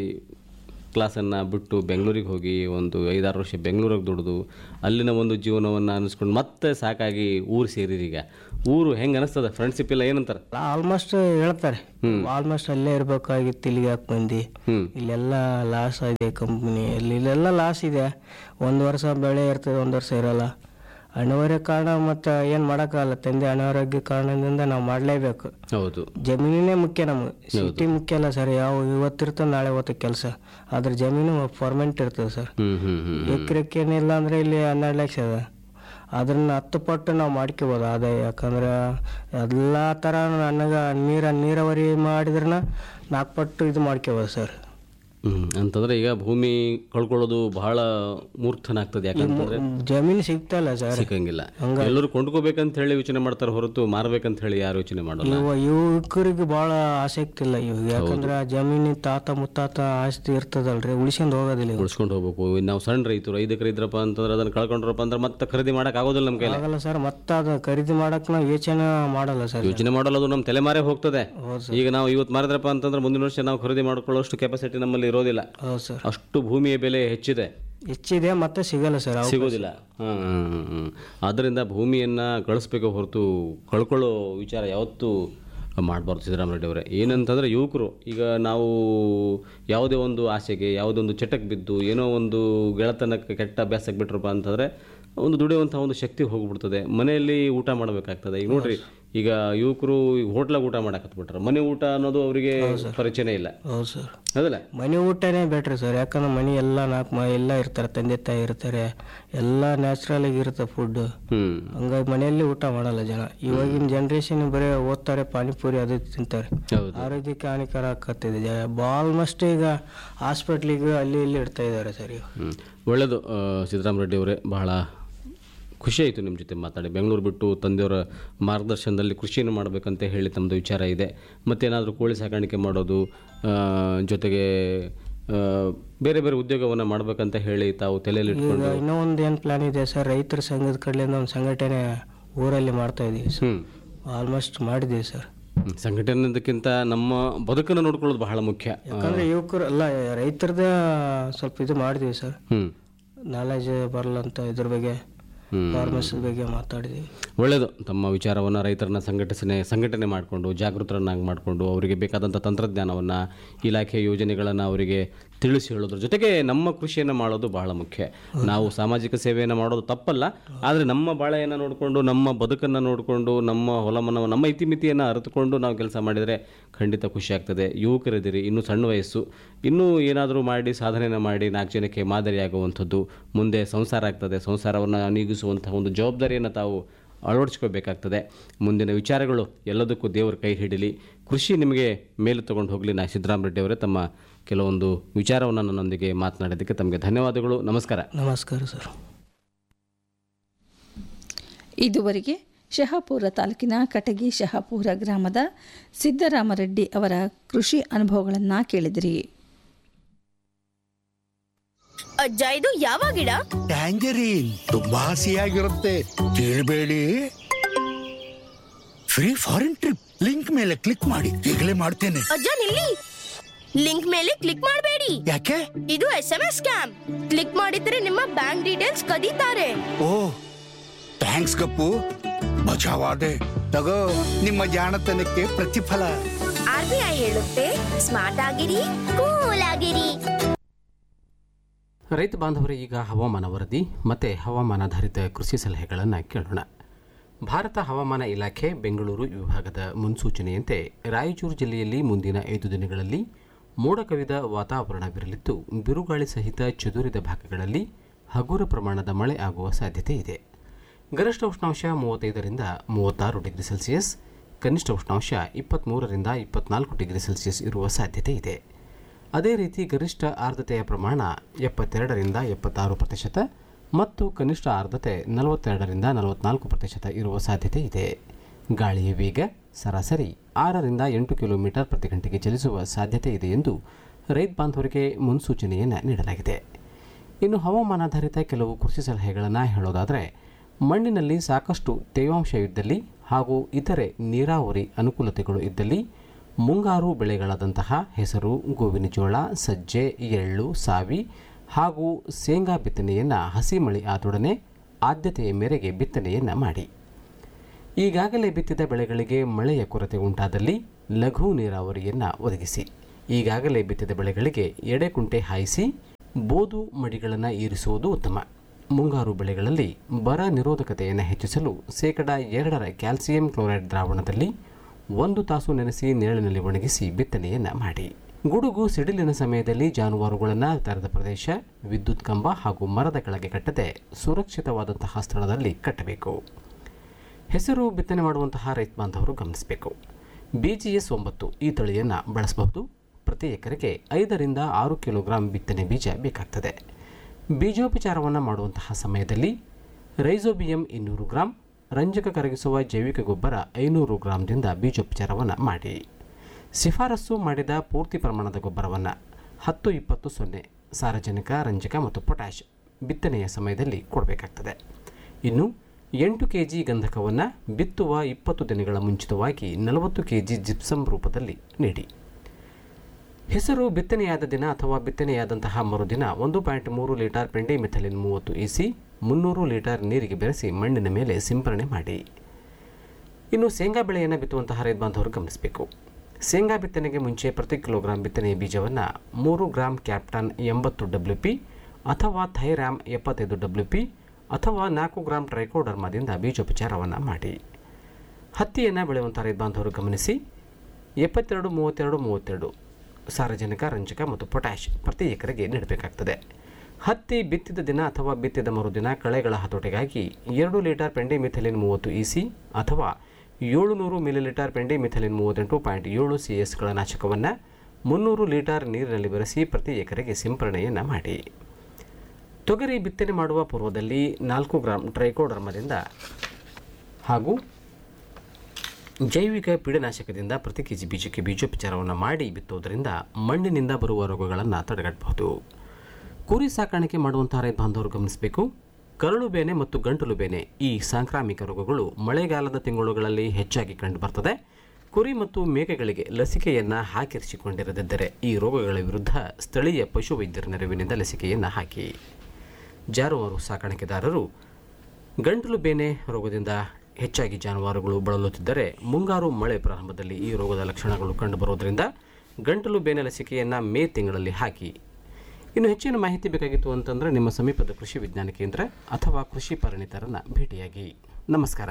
ಕ್ಲಾಸನ್ನು ಬಿಟ್ಟು ಬೆಂಗಳೂರಿಗೆ ಹೋಗಿ ಒಂದು ಐದಾರು ವರ್ಷ ಬೆಂಗಳೂರಿಗೆ ದುಡಿದು ಅಲ್ಲಿನ ಒಂದು ಜೀವನವನ್ನು ಅನಿಸ್ಕೊಂಡು ಮತ್ತೆ ಸಾಕಾಗಿ ಊರು ಸೇರಿರಿ ಈಗ ಊರು ಹೆಂಗೆ ಅನಿಸ್ತದೆ ಫ್ರೆಂಡ್ಶಿಪ್ ಎಲ್ಲ ಏನಂತಾರೆ ಆಲ್ಮೋಸ್ಟ್ ಹೇಳ್ತಾರೆ ಆಲ್ಮೋಸ್ಟ್ ಅಲ್ಲೇ ಇರ್ಬೇಕಾಗಿತ್ತು ಇಲ್ಲಿಗೆ ಯಾಕೆ ಬಂದು ಹ್ಞೂ ಇಲ್ಲೆಲ್ಲ ಲಾಸ್ ಇದೆ ಕಂಪ್ನಿ ಇಲ್ಲಿ ಇಲ್ಲೆಲ್ಲ ಲಾಸ್ ಇದೆ ಒಂದು ವರ್ಷ ಬೆಳೆ ಇರ್ತದೆ ಒಂದು ವರ್ಷ ಇರಲ್ಲ ಅನಿವಾರ್ಯ ಕಾರಣ ಮತ್ತು ಏನು ಮಾಡೋಕ್ಕಾಗಲ್ಲ ತಂದೆ ಅನಾರೋಗ್ಯ ಕಾರಣದಿಂದ ನಾವು ಮಾಡಲೇಬೇಕು ಹೌದು ಜಮೀನೇ ಮುಖ್ಯ ನಮಗೆ ಸಿಟಿ ಮುಖ್ಯ ಅಲ್ಲ ಸರ್ ಯಾವ ಇವತ್ತಿರ್ತದೆ ನಾಳೆ ಹೊತ್ತು ಕೆಲಸ ಆದ್ರೆ ಜಮೀನು ಪರ್ಮನೆಂಟ್ ಇರ್ತದೆ ಸರ್ ಹ್ಞೂ ಹ್ಞೂ ಹ್ಞೂ ಎಕರೆಕ್ಕೇನಿಲ್ಲ ಅಂದರೆ ಇಲ್ಲಿ ಹನ್ನೆರಡು ಲಕ್ಷ ಅದ ಅದನ್ನ ಹತ್ತು ಪಟ್ಟು ನಾವು ಮಾಡ್ಕೋಬೋದು ಆದಾಯ ಯಾಕಂದ್ರೆ ಎಲ್ಲ ಥರ ನನಗೆ ನೀರ ನೀರಾವರಿ ಮಾಡಿದ್ರನ ನಾಲ್ಕು ಪಟ್ಟು ಇದು ಮಾಡ್ಕೋಬೋದು ಸರ್ ಹ್ಞೂ ಅಂತಂದ್ರೆ ಈಗ ಭೂಮಿ ಕಳ್ಕೊಳ್ಳೋದು ಬಹಳ ಮೂರ್ಖನ ಆಗ್ತದೆ ಯಾಕಂತಂದ್ರೆ ಜಮೀನು ಸಿಗ್ತಲ್ಲ ಸರ್ ಸಿಕ್ಕಂಗಿಲ್ಲ ಎಲ್ಲರೂ ಕೊಂಡ್ಕೋಬೇಕಂತ ಹೇಳಿ ಯೋಚನೆ ಮಾಡ್ತಾರೆ ಹೊರತು ಮಾರ್ಬೇಕಂತ ಹೇಳಿ ಯಾರು ಯೋಚನೆ ಮಾಡಲ್ಲ ಇವ ಯುವಕರಿಗೆ ಭಾಳ ಆಸಕ್ತಿ ಇಲ್ಲ ಇವಾಗ ಯಾಕಂದ್ರೆ ಆ ಜಮೀನಿನ ತಾತ ಮುತ್ತಾತ ಆಸ್ತಿ ಇರ್ತದಲ್ರಿ ಉಳಿಸ್ಕೊಂಡು ಹೋಗೋದಿಲ್ಲ ಇವಾಗ ಉಳಿಸ್ಕೊಂಡು ಹೋಗ್ಬೇಕು ಇನ್ನು ನಾವು ಸಣ್ಣ ರೈತರು ಐದು ಎಕರೆ ಇದ್ರಪ್ಪ ಅಂತಂದ್ರೆ ಅದನ್ನ ಕಳ್ಕೊಂಡ್ರಪ್ಪ ಅಂದ್ರೆ ಮತ್ತೆ ಖರೀದಿ ಮಾಡಕ್ ಆಗೋದಿಲ್ಲ ನಮ್ಮ ಕೈಲಿ ಆಗಲ್ಲ ಸರ್ ಮತ್ತೆ ಅದು ಖರೀದಿ ಮಾಡಕ್ ನಾವು ಯೋಚನೆ ಮಾಡಲ್ಲ ಸರ್ ಯೋಚನೆ ಮಾಡಲ್ಲ ಅದು ನಮ್ಮ ತಲೆಮಾರೇ ಹೋಗ್ತದೆ ಹೌದು ಈಗ ನಾವು ಇವತ್ತು ಮಾರಿದ್ರಪ್ಪ ಅಂತಂದ್ರೆ ಮುಂದಿನ ವರ್ಷ ನಾವು ಖರೀದಿ ಮಾಡ್ಕೊಳ್ಳೋಷ್ಟು ಕೆಪಾಸಿಟಿ ನಮ್ಮಲ್ಲಿ ಇರೋದಿಲ್ಲ ಹೌದು ಸರ್ ಅಷ್ಟು ಭೂಮಿಯ ಬೆಲೆ ಹೆಚ್ಚಿದೆ ಹೆಚ್ಚಿದೆ ಮತ್ತೆ ಸಿಗಲ್ಲ ಸರ್ ಅವು ಸಿಗೋದಿಲ್ಲ ಹ್ಮ್, ಹ್ಮ್, ಹ್ಮ್, ಹ್ಮ್. ಆದ್ದರಿಂದ ಭೂಮಿಯನ್ನ ಗಳಿಸ್ಬೇಕು ಹೊರತು ಕಳ್ಕೊಳ್ಳೋ ವಿಚಾರ ಯಾವತ್ತೂ ಮಾಡಬಾರ್ದು ಸಿದ್ದರಾಮರೆಡ್ಡಿ ಅವರೇ ಏನಂತಂದ್ರೆ ಯುವಕರು ಈಗ ನಾವು ಯಾವುದೇ ಒಂದು ಆಸೆಗೆ ಯಾವುದೇ ಒಂದು ಚಟಕ್ಕೆ ಬಿದ್ದು ಏನೋ ಒಂದು ಗೆಳತನಕ್ಕೆ ಕೆಟ್ಟ ಅಭ್ಯಾಸಕ್ಕೆ ಬಿಟ್ರಪ್ಪ ಅಂತಂದ್ರೆ ಒಂದು ದುಡಿಯುವಂಥ ಒಂದು ಶಕ್ತಿ ಹೋಗ್ಬಿಡ್ತದೆ ಮನೆಯಲ್ಲಿ ಊಟ ಮಾಡಬೇಕಾಗ್ತದೆ ಈಗ ನೋಡ್ರಿ ಈಗ ಯುವಕರು ಹೋಟ್ಲಾಗ ಊಟ ಮಾಡಕತ್ಬಿಟ್ರೆ ಮನೆ ಊಟ ಅನ್ನೋದು ಅವರಿಗೆ ಪರಿಚಯನೇ ಇಲ್ಲ ಹೌದು ಸರ್ ಹೌದಲ್ಲ ಮನೆ ಊಟನೇ ಬೆಟ್ರಿ ಸರ್ ಯಾಕಂದ್ರೆ ಮನೆ ಎಲ್ಲ ನಾಲ್ಕು ಮ ಎಲ್ಲ ಇರ್ತಾರೆ ತಂದೆ ತಾಯಿ ಇರ್ತಾರೆ ಎಲ್ಲ ನ್ಯಾಚುರಲ್ ಆಗಿ ಇರುತ್ತೆ ಫುಡ್ ಹ್ಮ್ ಹಂಗಾಗಿ ಮನೆಯಲ್ಲಿ ಊಟ ಮಾಡಲ್ಲ ಜನ ಇವಾಗಿನ ಜನ್ರೇಷನ್ ಬರೀ ಓದ್ತಾರೆ ಪಾನಿಪುರಿ ಅದು ಇದು ತಿಂತಾರೆ ಹೌದು ಆರೋಗ್ಯಕ್ಕೆ ಹಾನಿಕರ ಆಗ್ತಿದೆ ಆಲ್ಮೋಸ್ಟ್ ಈಗ ಹಾಸ್ಪಿಟ್ಲಿಗೆ ಅಲ್ಲಿ ಇಲ್ಲಿ ಇಡ್ತಾ ಇದ್ದಾರೆ ಸರ್ ಈಗ ಹ್ಮ್. ಒಳ್ಳೆಯದು ಆ, ಸಿದ್ದರಾಮ ರೆಡ್ಡಿ ಅವರೇ ಬಹಳ ಖುಷಿ ಆಯಿತು ನಿಮ್ಮ ಜೊತೆ ಮಾತಾಡಿ ಬೆಂಗಳೂರು ಬಿಟ್ಟು ತಂದೆಯವರ ಮಾರ್ಗದರ್ಶನದಲ್ಲಿ ಕೃಷಿಯನ್ನು ಮಾಡಬೇಕಂತ ಹೇಳಿ ತಮ್ಮದು ವಿಚಾರ ಇದೆ ಮತ್ತೇನಾದರೂ ಕೋಳಿ ಸಾಕಾಣಿಕೆ ಮಾಡೋದು ಆ, ಜೊತೆಗೆ ಆ, ಬೇರೆ ಬೇರೆ ಉದ್ಯೋಗವನ್ನು ಮಾಡಬೇಕಂತ ಹೇಳಿ ತಾವು ತಲೆಯಲ್ಲಿ ಇಟ್ಕೊಂಡು ಈಗ ಇನ್ನೂ ಒಂದು ಏನು ಪ್ಲಾನ್ ಇದೆ ಸರ್ ರೈತರ ಸಂಘದ ಕಡೆಯಿಂದ ಒಂದು ಸಂಘಟನೆ ಊರಲ್ಲಿ ಮಾಡ್ತಾ ಇದೀವಿ ಸರ್ ಹ್ಞೂ ಆಲ್ಮೋಸ್ಟ್ ಮಾಡಿದ್ದೀವಿ ಸರ್ ಸಂಘಟನೆದಕ್ಕಿಂತ ನಮ್ಮ ಬದುಕನ್ನು ನೋಡ್ಕೊಳ್ಳೋದು ಬಹಳ ಮುಖ್ಯ ಯಾಕಂದ್ರೆ ಯುವಕರು ಅಲ್ಲ ರೈತರದ ಸ್ವಲ್ಪ ಇದು ಮಾಡಿದೀವಿ ಸರ್ ಹ್ಞೂ ನಾಲೆಜ್ ಬರಲ್ಲಂತ ಇದ್ರ ಬಗ್ಗೆ ಹ್ಮ್. ಫಾರ್ಮರ್ಸ್ ಬಗ್ಗೆ ಮಾತಾಡಿದೀವಿ ಒಳ್ಳೆಯದು ತಮ್ಮ ವಿಚಾರವನ್ನು ರೈತರನ್ನ ಸಂಘಟಿಸನೆ ಸಂಘಟನೆ ಮಾಡಿಕೊಂಡು ಜಾಗೃತರನ್ನಾಗಿ ಮಾಡಿಕೊಂಡು ಅವರಿಗೆ ಬೇಕಾದಂಥ ತಂತ್ರಜ್ಞಾನವನ್ನು ಇಲಾಖೆ ಯೋಜನೆಗಳನ್ನು ಅವರಿಗೆ ತಿಳಿಸಿ ಹೇಳೋದ್ರ ಜೊತೆಗೆ ನಮ್ಮ ಕೃಷಿಯನ್ನು ಮಾಡೋದು ಬಹಳ ಮುಖ್ಯ ನಾವು ಸಾಮಾಜಿಕ ಸೇವೆಯನ್ನು ಮಾಡೋದು ತಪ್ಪಲ್ಲ ಆದರೆ ನಮ್ಮ ಬಾಳೆಯನ್ನು ನೋಡಿಕೊಂಡು ನಮ್ಮ ಬದುಕನ್ನು ನೋಡಿಕೊಂಡು ನಮ್ಮ ಹೊಲಮನ ನಮ್ಮ ಇತಿಮಿತಿಯನ್ನು ಅರಿತುಕೊಂಡು ನಾವು ಕೆಲಸ ಮಾಡಿದರೆ ಖಂಡಿತ ಖುಷಿ ಆಗ್ತದೆ ಯುವಕರಿದ್ದೀರಿ ಇನ್ನೂ ಸಣ್ಣ ವಯಸ್ಸು ಇನ್ನೂ ಏನಾದರೂ ಮಾಡಿ ಸಾಧನೆಯನ್ನು ಮಾಡಿ ನಾಲ್ಕು ಜನಕ್ಕೆ ಮಾದರಿಯಾಗುವಂಥದ್ದು ಮುಂದೆ ಸಂಸಾರ ಆಗ್ತದೆ ಸಂಸಾರವನ್ನು ನೀಗಿಸುವಂಥ ಒಂದು ಜವಾಬ್ದಾರಿಯನ್ನು ತಾವು ಅಳವಡಿಸ್ಕೋಬೇಕಾಗ್ತದೆ ಮುಂದಿನ ವಿಚಾರಗಳು ಎಲ್ಲದಕ್ಕೂ ದೇವರ ಕೈ ಹಿಡಿಲಿ ಕೃಷಿ ನಿಮಗೆ ಮೇಲೆ ತಗೊಂಡು ಹೋಗಲಿ ನಾ ಸಿದ್ದರಾಮ ರೆಡ್ಡಿ ಅವರೇ ತಮ್ಮ ಕೆಲವೊಂದು ವಿಚಾರವನ್ನು ನನ್ನೊಂದಿಗೆ ಮಾತನಾಡಿದ್ದಕ್ಕೆ ತಮಗೆ ಧನ್ಯವಾದಗಳು ನಮಸ್ಕಾರ ನಮಸ್ಕಾರ ಸರ್ ಇದುವರೆಗೆ ಶಹಾಪುರ ತಾಲೂಕಿನ ಕಟಗಿ ಶಹಾಪುರ ಗ್ರಾಮದ ಸಿದ್ದರಾಮರೆಡ್ಡಿ ಅವರ ಕೃಷಿ ಅನುಭವಗಳನ್ನು ಕೇಳಿದಿರಿ ಅಜ್ಜ ಇದು ಯಾವ ಗಿಡ ಟ್ಯಾಂಜರೀನ್ ತುಂಬಾ ಹಸಿಯಾಗಿರುತ್ತೆ ಕೇಳಬೇಡಿ ಫ್ರೀ ಫಾರಿನ್ ಟ್ರಿಪ್ ಲಿಂಕ್ ಮೇಲೆ ಕ್ಲಿಕ್ ಮಾಡಿ ಈಗಲೇ ಮಾಡ್ತೇನೆ ಅಜ್ಜ ನಿಲ್ಲಿ ಲಿಂಕ್ ಮೇಲೆ ಕ್ಲಿಕ್ ಮಾಡಬೇಡಿ ಯಾಕೆ ಇದು S M S scam click ಮಾಡಿದ್ರೆ ನಿಮ್ಮ ಬ್ಯಾಂಕ್ ಡೀಟೇಲ್ಸ್ ಕದೀತಾರೆ ಓ ಥ್ಯಾಂಕ್ಸ್ ಗಪ್ಪು ಮಜಾವಾದೆ ತಗೋ ನಿಮ್ಮ ಜಾಣತನಕ್ಕೆ ಪ್ರತಿಫಲ ಆರ್ ಬಿ ಐ ಹೇಳುತ್ತೆ ಸ್ಮಾರ್ಟ್ ಆಗಿರಿ ಕೂಲ್ ಆಗಿರಿ ರೈತ ಬಾಂಧವರೇ ಈಗ ಹವಾಮಾನ ವರದಿ ಮತ್ತು ಹವಾಮಾನಾಧಾರಿತ ಕೃಷಿ ಸಲಹೆಗಳನ್ನು ಕೇಳೋಣ ಭಾರತ ಹವಾಮಾನ ಇಲಾಖೆ ಬೆಂಗಳೂರು ವಿಭಾಗದ ಮುನ್ಸೂಚನೆಯಂತೆ ರಾಯಚೂರು ಜಿಲ್ಲೆಯಲ್ಲಿ ಮುಂದಿನ ಐದು ದಿನಗಳಲ್ಲಿ ಮೋಡ ಕವಿದ ವಾತಾವರಣವಿರಲಿದ್ದು ಬಿರುಗಾಳಿ ಸಹಿತ ಚದುರಿದ ಭಾಗಗಳಲ್ಲಿ ಹಗುರ ಪ್ರಮಾಣದ ಮಳೆ ಆಗುವ ಸಾಧ್ಯತೆ ಇದೆ ಗರಿಷ್ಠ ಉಷ್ಣಾಂಶ ಮೂವತ್ತೈದರಿಂದ ಮೂವತ್ತಾರು ಡಿಗ್ರಿ ಸೆಲ್ಸಿಯಸ್ ಕನಿಷ್ಠ ಉಷ್ಣಾಂಶ ಇಪ್ಪತ್ತ್ಮೂರರಿಂದ ಇಪ್ಪತ್ನಾಲ್ಕು ಡಿಗ್ರಿ ಸೆಲ್ಸಿಯಸ್ ಇರುವ ಸಾಧ್ಯತೆ ಇದೆ ಅದೇ ರೀತಿ ಗರಿಷ್ಠ ಆರ್ದ್ರತೆಯ ಪ್ರಮಾಣ ಎಪ್ಪತ್ತೆರಡರಿಂದ ಎಪ್ಪತ್ತಾರು ಪ್ರತಿಶತ ಮತ್ತು ಕನಿಷ್ಠ ಆರ್ದ್ರತೆ ನಲವತ್ತೆರಡರಿಂದ ನಲವತ್ನಾಲ್ಕು ಪ್ರತಿಶತ ಇರುವ ಸಾಧ್ಯತೆ ಇದೆ ಗಾಳಿಯ ವೇಗ ಸರಾಸರಿ ಆರರಿಂದ ಎಂಟು ಕಿಲೋಮೀಟರ್ ಪ್ರತಿ ಗಂಟೆಗೆ ಚಲಿಸುವ ಸಾಧ್ಯತೆ ಇದೆ ಎಂದು ರೈತ ಬಾಂಧವರಿಗೆ ಮುನ್ಸೂಚನೆಯನ್ನು ನೀಡಲಾಗಿದೆ ಇನ್ನು ಹವಾಮಾನಾಧಾರಿತ ಕೆಲವು ಕೃಷಿ ಸಲಹೆಗಳನ್ನು ಹೇಳೋದಾದರೆ ಮಣ್ಣಿನಲ್ಲಿ ಸಾಕಷ್ಟು ತೇವಾಂಶ ಇದ್ದಲ್ಲಿ ಹಾಗೂ ಇತರೆ ನೀರಾವರಿ ಅನುಕೂಲತೆಗಳು ಇದ್ದಲ್ಲಿ ಮುಂಗಾರು ಬೆಳೆಗಳಾದಂತಹ ಹೆಸರು ಗೋವಿನ ಜೋಳ ಸಜ್ಜೆ ಎಳ್ಳು ಸಾವಿ ಹಾಗೂ ಶೇಂಗಾ ಬಿತ್ತನೆಯನ್ನು ಹಸಿ ಮಳೆ ಆದೊಡನೆ ಆದ್ಯತೆಯ ಮೇರೆಗೆ ಬಿತ್ತನೆಯನ್ನು ಮಾಡಿ ಈಗಾಗಲೇ ಬಿತ್ತಿದ ಬೆಳೆಗಳಿಗೆ ಮಳೆಯ ಕೊರತೆ ಉಂಟಾದಲ್ಲಿ ಲಘು ನೀರಾವರಿಯನ್ನು ಒದಗಿಸಿ ಈಗಾಗಲೇ ಬಿತ್ತಿದ ಬೆಳೆಗಳಿಗೆ ಎಡೆಕುಂಟೆ ಹಾಯಿಸಿ ಬೋದು ಮಡಿಗಳನ್ನು ಇರಿಸುವುದು ಉತ್ತಮ ಮುಂಗಾರು ಬೆಳೆಗಳಲ್ಲಿ ಬರ ನಿರೋಧಕತೆಯನ್ನು ಹೆಚ್ಚಿಸಲು ಶೇಕಡ ಎರಡರ ಕ್ಯಾಲ್ಸಿಯಂ ಕ್ಲೋರೈಡ್ ದ್ರಾವಣದಲ್ಲಿ ಒಂದು ತಾಸು ನೆನೆಸಿ ನೆರಳಿನಲ್ಲಿ ಒಣಗಿಸಿ ಬಿತ್ತನೆಯನ್ನು ಮಾಡಿ ಗುಡುಗು ಸಿಡಿಲಿನ ಸಮಯದಲ್ಲಿ ಜಾನುವಾರುಗಳನ್ನು ತೆರೆದ ಪ್ರದೇಶ ವಿದ್ಯುತ್ ಕಂಬ ಹಾಗೂ ಮರದ ಕೆಳಗೆ ಕಟ್ಟದೆ ಸುರಕ್ಷಿತವಾದಂತಹ ಸ್ಥಳದಲ್ಲಿ ಕಟ್ಟಬೇಕು ಹೆಸರು ಬಿತ್ತನೆ ಮಾಡುವಂತಹ ರೈತ ಬಾಂಧವರು ಗಮನಿಸಬೇಕು ಬಿ ಜಿ ಎಸ್ ಒಂಬತ್ತು ಈ ತಳಿಯನ್ನು ಬಳಸಬಹುದು ಪ್ರತಿ ಎಕರೆಗೆ ಐದರಿಂದ ಆರು ಕಿಲೋಗ್ರಾಂ ಬಿತ್ತನೆ ಬೀಜ ಬೇಕಾಗ್ತದೆ ಬೀಜೋಪಚಾರವನ್ನು ಮಾಡುವಂತಹ ಸಮಯದಲ್ಲಿ ರೈಸೋಬಿಯಂ ಇನ್ನೂರು ಗ್ರಾಂ ರಂಜಕ ಕರಗಿಸುವ ಜೈವಿಕ ಗೊಬ್ಬರ ಐನೂರು ಗ್ರಾಂದಿಂದ ಬೀಜೋಪಚಾರವನ್ನು ಮಾಡಿ ಶಿಫಾರಸು ಮಾಡಿದ ಪೂರ್ತಿ ಪ್ರಮಾಣದ ಗೊಬ್ಬರವನ್ನು ಹತ್ತು ಇಪ್ಪತ್ತು ಸೊನ್ನೆ ಸಾರಜನಕ ರಂಜಕ ಮತ್ತು ಪೊಟ್ಯಾಷ್ ಬಿತ್ತನೆಯ ಸಮಯದಲ್ಲಿ ಕೊಡಬೇಕಾಗ್ತದೆ ಇನ್ನು ಎಂಟು ಕೆ ಜಿ ಗಂಧಕವನ್ನು ಬಿತ್ತುವ ಇಪ್ಪತ್ತು ದಿನಗಳ ಮುಂಚಿತವಾಗಿ ನಲವತ್ತು ಕೆ ಜಿ ಜಿಪ್ಸಮ್ ರೂಪದಲ್ಲಿ ನೀಡಿ ಹೆಸರು ಬಿತ್ತನೆಯಾದ ದಿನ ಅಥವಾ ಬಿತ್ತನೆಯಾದಂತಹ ಮರುದಿನ ಒಂದು ಪಾಯಿಂಟ್ ಮೂರು ಲೀಟರ್ ಪೆಂಡಿ ಮೆಥಲಿನ್ ಮೂವತ್ತು ಇಸಿ ಮುನ್ನೂರು ಲೀಟರ್ ನೀರಿಗೆ ಬೆರೆಸಿ ಮಣ್ಣಿನ ಮೇಲೆ ಸಿಂಪರಣೆ ಮಾಡಿ ಇನ್ನು ಶೇಂಗಾ ಬೆಳೆಯನ್ನು ಬಿತ್ತುವಂತಹ ರೈತ ಬಾಂಧವರು ಗಮನಿಸಬೇಕು ಶೇಂಗಾ ಬಿತ್ತನೆಗೆ ಮುಂಚೆ ಪ್ರತಿ ಕಿಲೋಗ್ರಾಂ ಬಿತ್ತನೆಯ ಬೀಜವನ್ನು ಮೂರು ಗ್ರಾಂ ಕ್ಯಾಪ್ಟನ್ ಎಂಬತ್ತು ಡಬ್ಲ್ಯೂ ಪಿ ಅಥವಾ ಥೈರಾಮ್ ಎಪ್ಪತ್ತೈದು ಡಬ್ಲ್ಯೂ ಪಿ ಅಥವಾ ನಾಲ್ಕು ಗ್ರಾಂ ಟ್ರೈಕೋಡರ್ಮಾದಿಂದ ಬೀಜೋಪಚಾರವನ್ನು ಮಾಡಿ ಹತ್ತಿಯನ್ನು ಬೆಳೆಯುವಂಥ ರೈತ ಬಾಂಧವರು ಗಮನಿಸಿ ಎಪ್ಪತ್ತೆರಡು ಮೂವತ್ತೆರಡು ಮೂವತ್ತೆರಡು ಸಾರಜನಕ ರಂಜಕ ಮತ್ತು ಪೊಟ್ಯಾಷ್ ಪ್ರತಿ ಎಕರೆಗೆ ನೀಡಬೇಕಾಗ್ತದೆ ಹತ್ತಿ ಬಿತ್ತಿದ ದಿನ ಅಥವಾ ಬಿತ್ತಿದ ಮರುದಿನ ಕಳೆಗಳ ಹತೋಟಿಗಾಗಿ ಎರಡು ಲೀಟರ್ ಪೆಂಡಿಮಿಥಲಿನ್ ಮೂವತ್ತು ಇಸಿ ಅಥವಾ ಏಳುನೂರು ಮಿಲಿಲೀಟರ್ ಪೆಂಡಿಮಿಥಲಿನ್ ಮೂವತ್ತೆಂಟು ಪಾಯಿಂಟ್ ಏಳು ಸಿ ಎಸ್ಗಳ ನಾಶಕವನ್ನು ಮುನ್ನೂರು ಲೀಟರ್ ನೀರಿನಲ್ಲಿ ಬೆರೆಸಿ ಪ್ರತಿ ಎಕರೆಗೆ ಸಿಂಪರಣೆಯನ್ನು ಮಾಡಿ ತೊಗರಿ ಬಿತ್ತನೆ ಮಾಡುವ ಪೂರ್ವದಲ್ಲಿ ನಾಲ್ಕು ಗ್ರಾಂ ಟ್ರೈಕೋಡರ್ಮದಿಂದ ಹಾಗೂ ಜೈವಿಕ ಪೀಡನಾಶಕದಿಂದ ಪ್ರತಿ ಕೆ ಜಿ ಬೀಜಕ್ಕೆ ಬೀಜೋಪಚಾರವನ್ನು ಮಾಡಿ ಬಿತ್ತುವುದರಿಂದ ಮಣ್ಣಿನಿಂದ ಬರುವ ರೋಗಗಳನ್ನು ತಡೆಗಟ್ಟಬಹುದು ಕುರಿ ಸಾಕಾಣಿಕೆ ಮಾಡುವಂತಹ ರೈತ ಬಾಂಧವರು ಗಮನಿಸಬೇಕು ಕರಳು ಬೇನೆ ಮತ್ತು ಗಂಟಲು ಬೇನೆ ಈ ಸಾಂಕ್ರಾಮಿಕ ರೋಗಗಳು ಮಳೆಗಾಲದ ತಿಂಗಳುಗಳಲ್ಲಿ ಹೆಚ್ಚಾಗಿ ಕಂಡುಬರ್ತದೆ ಕುರಿ ಮತ್ತು ಮೇಕೆಗಳಿಗೆ ಲಸಿಕೆಯನ್ನು ಹಾಕಿರಿಸಿಕೊಂಡಿರದಿದ್ದರೆ ಈ ರೋಗಗಳ ವಿರುದ್ಧ ಸ್ಥಳೀಯ ಪಶುವೈದ್ಯರ ನೆರವಿನಿಂದ ಲಸಿಕೆಯನ್ನು ಹಾಕಿ ಜಾನುವಾರು ಸಾಕಾಣಿಕೆದಾರರು ಗಂಟಲು ಬೇನೆ ರೋಗದಿಂದ ಹೆಚ್ಚಾಗಿ ಜಾನುವಾರುಗಳು ಬಳಲುತ್ತಿದ್ದರೆ ಮುಂಗಾರು ಮಳೆ ಪ್ರಾರಂಭದಲ್ಲಿ ಈ ರೋಗದ ಲಕ್ಷಣಗಳು ಕಂಡುಬರುವುದರಿಂದ ಗಂಟಲು ಬೇನೆ ಲಸಿಕೆಯನ್ನು ಮೇ ತಿಂಗಳಲ್ಲಿ ಹಾಕಿ ಇನ್ನು ಹೆಚ್ಚಿನ ಮಾಹಿತಿ ಬೇಕಾಗಿತ್ತು ಅಂತಂದರೆ ನಿಮ್ಮ ಸಮೀಪದ ಕೃಷಿ ವಿಜ್ಞಾನ ಕೇಂದ್ರ ಅಥವಾ ಕೃಷಿ ಪರಿಣಿತರನ್ನು ಭೇಟಿಯಾಗಿ ನಮಸ್ಕಾರ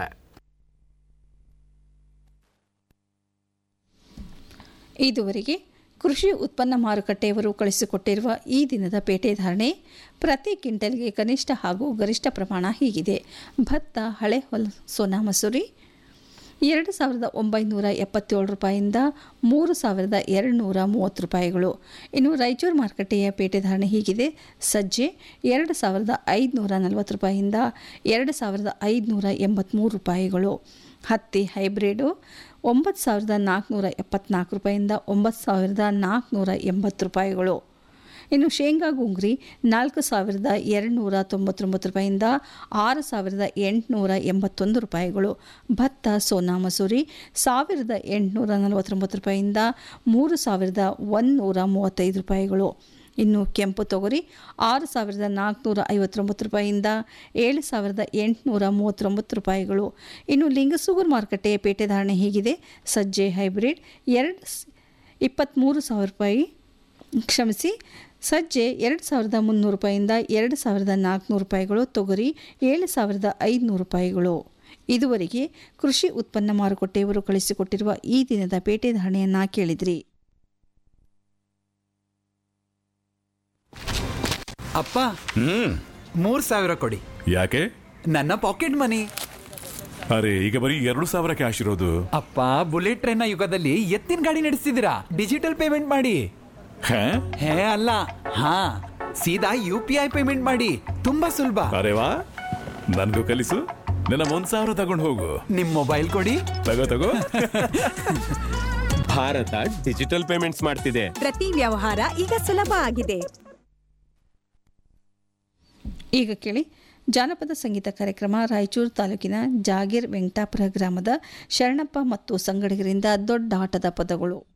ಇದುವರೆಗೆ ಕೃಷಿ ಉತ್ಪನ್ನ ಮಾರುಕಟ್ಟೆಯವರು ಕಳಿಸಿಕೊಟ್ಟಿರುವ ಈ ದಿನದ ಪೇಟೆ ಧಾರಣೆ ಪ್ರತಿ ಕ್ವಿಂಟಲ್ಗೆ ಕನಿಷ್ಠ ಹಾಗೂ ಗರಿಷ್ಠ ಪ್ರಮಾಣ ಹೀಗಿದೆ ಭತ್ತ ಹಳೆ ಹೊಲ ಸೋನಾ ಮಸೂರಿ ಎರಡು ಸಾವಿರದ ಒಂಬೈನೂರ ಎಪ್ಪತ್ತೇಳು ರೂಪಾಯಿಂದ ಮೂರು ಸಾವಿರದ ಎರಡುನೂರ ಮೂವತ್ತು ರೂಪಾಯಿಗಳು ಇನ್ನು ರಾಯಚೂರು ಮಾರುಕಟ್ಟೆಯ ಪೇಟೆ ಧಾರಣೆ ಹೀಗಿದೆ ಸಜ್ಜೆ ಎರಡು ಸಾವಿರದ ಐದುನೂರ ನಲವತ್ತು ರೂಪಾಯಿಯಿಂದ ಎರಡು ಸಾವಿರದ ಐದುನೂರ ಎಂಬತ್ತ್ಮೂರು ರೂಪಾಯಿಗಳು ಹತ್ತಿ ಹೈಬ್ರಿಡು ಒಂಬತ್ತು ಸಾವಿರದ ನಾಲ್ಕುನೂರ ಎಪ್ಪತ್ನಾಲ್ಕು ರೂಪಾಯಿಯಿಂದ ಒಂಬತ್ತು ಸಾವಿರದ ನಾಲ್ಕುನೂರ ಎಂಬತ್ತು ರೂಪಾಯಿಗಳು ಇನ್ನು ಶೇಂಗಾ ಗುಂಗ್ರಿ ನಾಲ್ಕು ಸಾವಿರದ ಎರಡುನೂರ ತೊಂಬತ್ತೊಂಬತ್ತು ರೂಪಾಯಿಯಿಂದ ಆರು ಸಾವಿರದ ಎಂಟುನೂರ ಎಂಬತ್ತೊಂದು ರೂಪಾಯಿಗಳು ಭತ್ತ ಸೋನಾ ಮಸೂರಿ ಸಾವಿರದ ಎಂಟುನೂರ ನಲವತ್ತೊಂಬತ್ತು ರೂಪಾಯಿಯಿಂದ ಮೂರು ಸಾವಿರದ ಒಂದುನೂರ ಮೂವತ್ತೈದು ರೂಪಾಯಿಗಳು ಇನ್ನು ಕೆಂಪು ತೊಗರಿ ಆರು ಸಾವಿರದ ನಾಲ್ಕುನೂರ ಐವತ್ತೊಂಬತ್ತು ರೂಪಾಯಿಯಿಂದ ಏಳು ಸಾವಿರದ ಎಂಟುನೂರ ಮೂವತ್ತೊಂಬತ್ತು ರೂಪಾಯಿಗಳು ಇನ್ನು ಲಿಂಗಸೂಗೂರು ಮಾರುಕಟ್ಟೆಯ ಪೇಟೆ ಧಾರಣೆ ಹೀಗಿದೆ ಸಜ್ಜೆ ಹೈಬ್ರಿಡ್ ಎರಡು ಇಪ್ಪತ್ತ್ಮೂರು ಸಾವಿರ ರೂಪಾಯಿ ಕ್ಷಮಿಸಿ ಸಜ್ಜೆ ಎರಡು ಸಾವಿರದ ಮುನ್ನೂರು ರೂಪಾಯಿಯಿಂದ ಎರಡು ಸಾವಿರದ ನಾಲ್ಕುನೂರು ರೂಪಾಯಿಗಳು ತೊಗರಿ ಏಳು ಸಾವಿರದ ಐದುನೂರು ರೂಪಾಯಿಗಳು ಇದುವರೆಗೆ ಕೃಷಿ ಉತ್ಪನ್ನ ಮಾರುಕಟ್ಟೆಯವರು ಕಳಿಸಿಕೊಟ್ಟಿರುವ ಈ ದಿನದ ಪೇಟೆ ಧಾರಣೆಯನ್ನು ಕೇಳಿದ್ರಿ ಅಪ್ಪ ಮೂರ್ ಸಾವಿರ ಕೊಡಿ ಯಾಕೆ ನನ್ನ ಪಾಕೆಟ್ ಮನಿ ಅರೆ ಈಗ ಬರೀ ಎರಡು ಸಾವಿರ ಕ್ಯಾಶ್ ಇರೋದು ಅಪ್ಪ ಬುಲೆಟ್ ಟ್ರೈನ್ ನ ಯುಗದಲ್ಲಿ ಎತ್ತಿನ ಗಾಡಿ ನಡೆಸ್ತಿದ್ದೀರಾ ಡಿಜಿಟಲ್ ಪೇಮೆಂಟ್ ಮಾಡಿ ಹಾ? ಹೇ ಅಲ್ಲ ಹಾ ಸೀದಾ ಯು ಪಿ ಐ ಪೇಮೆಂಟ್ ಮಾಡಿ ತುಂಬಾ ಸುಲಭ ಅರೆ ವಾ ನನ್ಗೂ ಕಲಿಸು ನನ್ನ ಒಂದ್ ಸಾವಿರ ತಗೊಂಡು ಹೋಗು ನಿಮ್ ಮೊಬೈಲ್ ಕೊಡಿ ತಗೋ ತಗೋ ಭಾರತ ಡಿಜಿಟಲ್ ಪೇಮೆಂಟ್ಸ್ ಮಾಡ್ತಿದೆ ಪ್ರತಿ ವ್ಯವಹಾರ ಈಗ ಸುಲಭ ಆಗಿದೆ ಈಗ ಕೇಳಿ ಜಾನಪದ ಸಂಗೀತ ಕಾರ್ಯಕ್ರಮ ರಾಯಚೂರು ತಾಲೂಕಿನ ಜಾಗೀರ್ ವೆಂಕಟಾಪುರ ಗ್ರಾಮದ ಶರಣಪ್ಪ ಮತ್ತು ಸಂಗಡಿಗರಿಂದ ದೊಡ್ಡ ಆಟದ ಪದಗಳು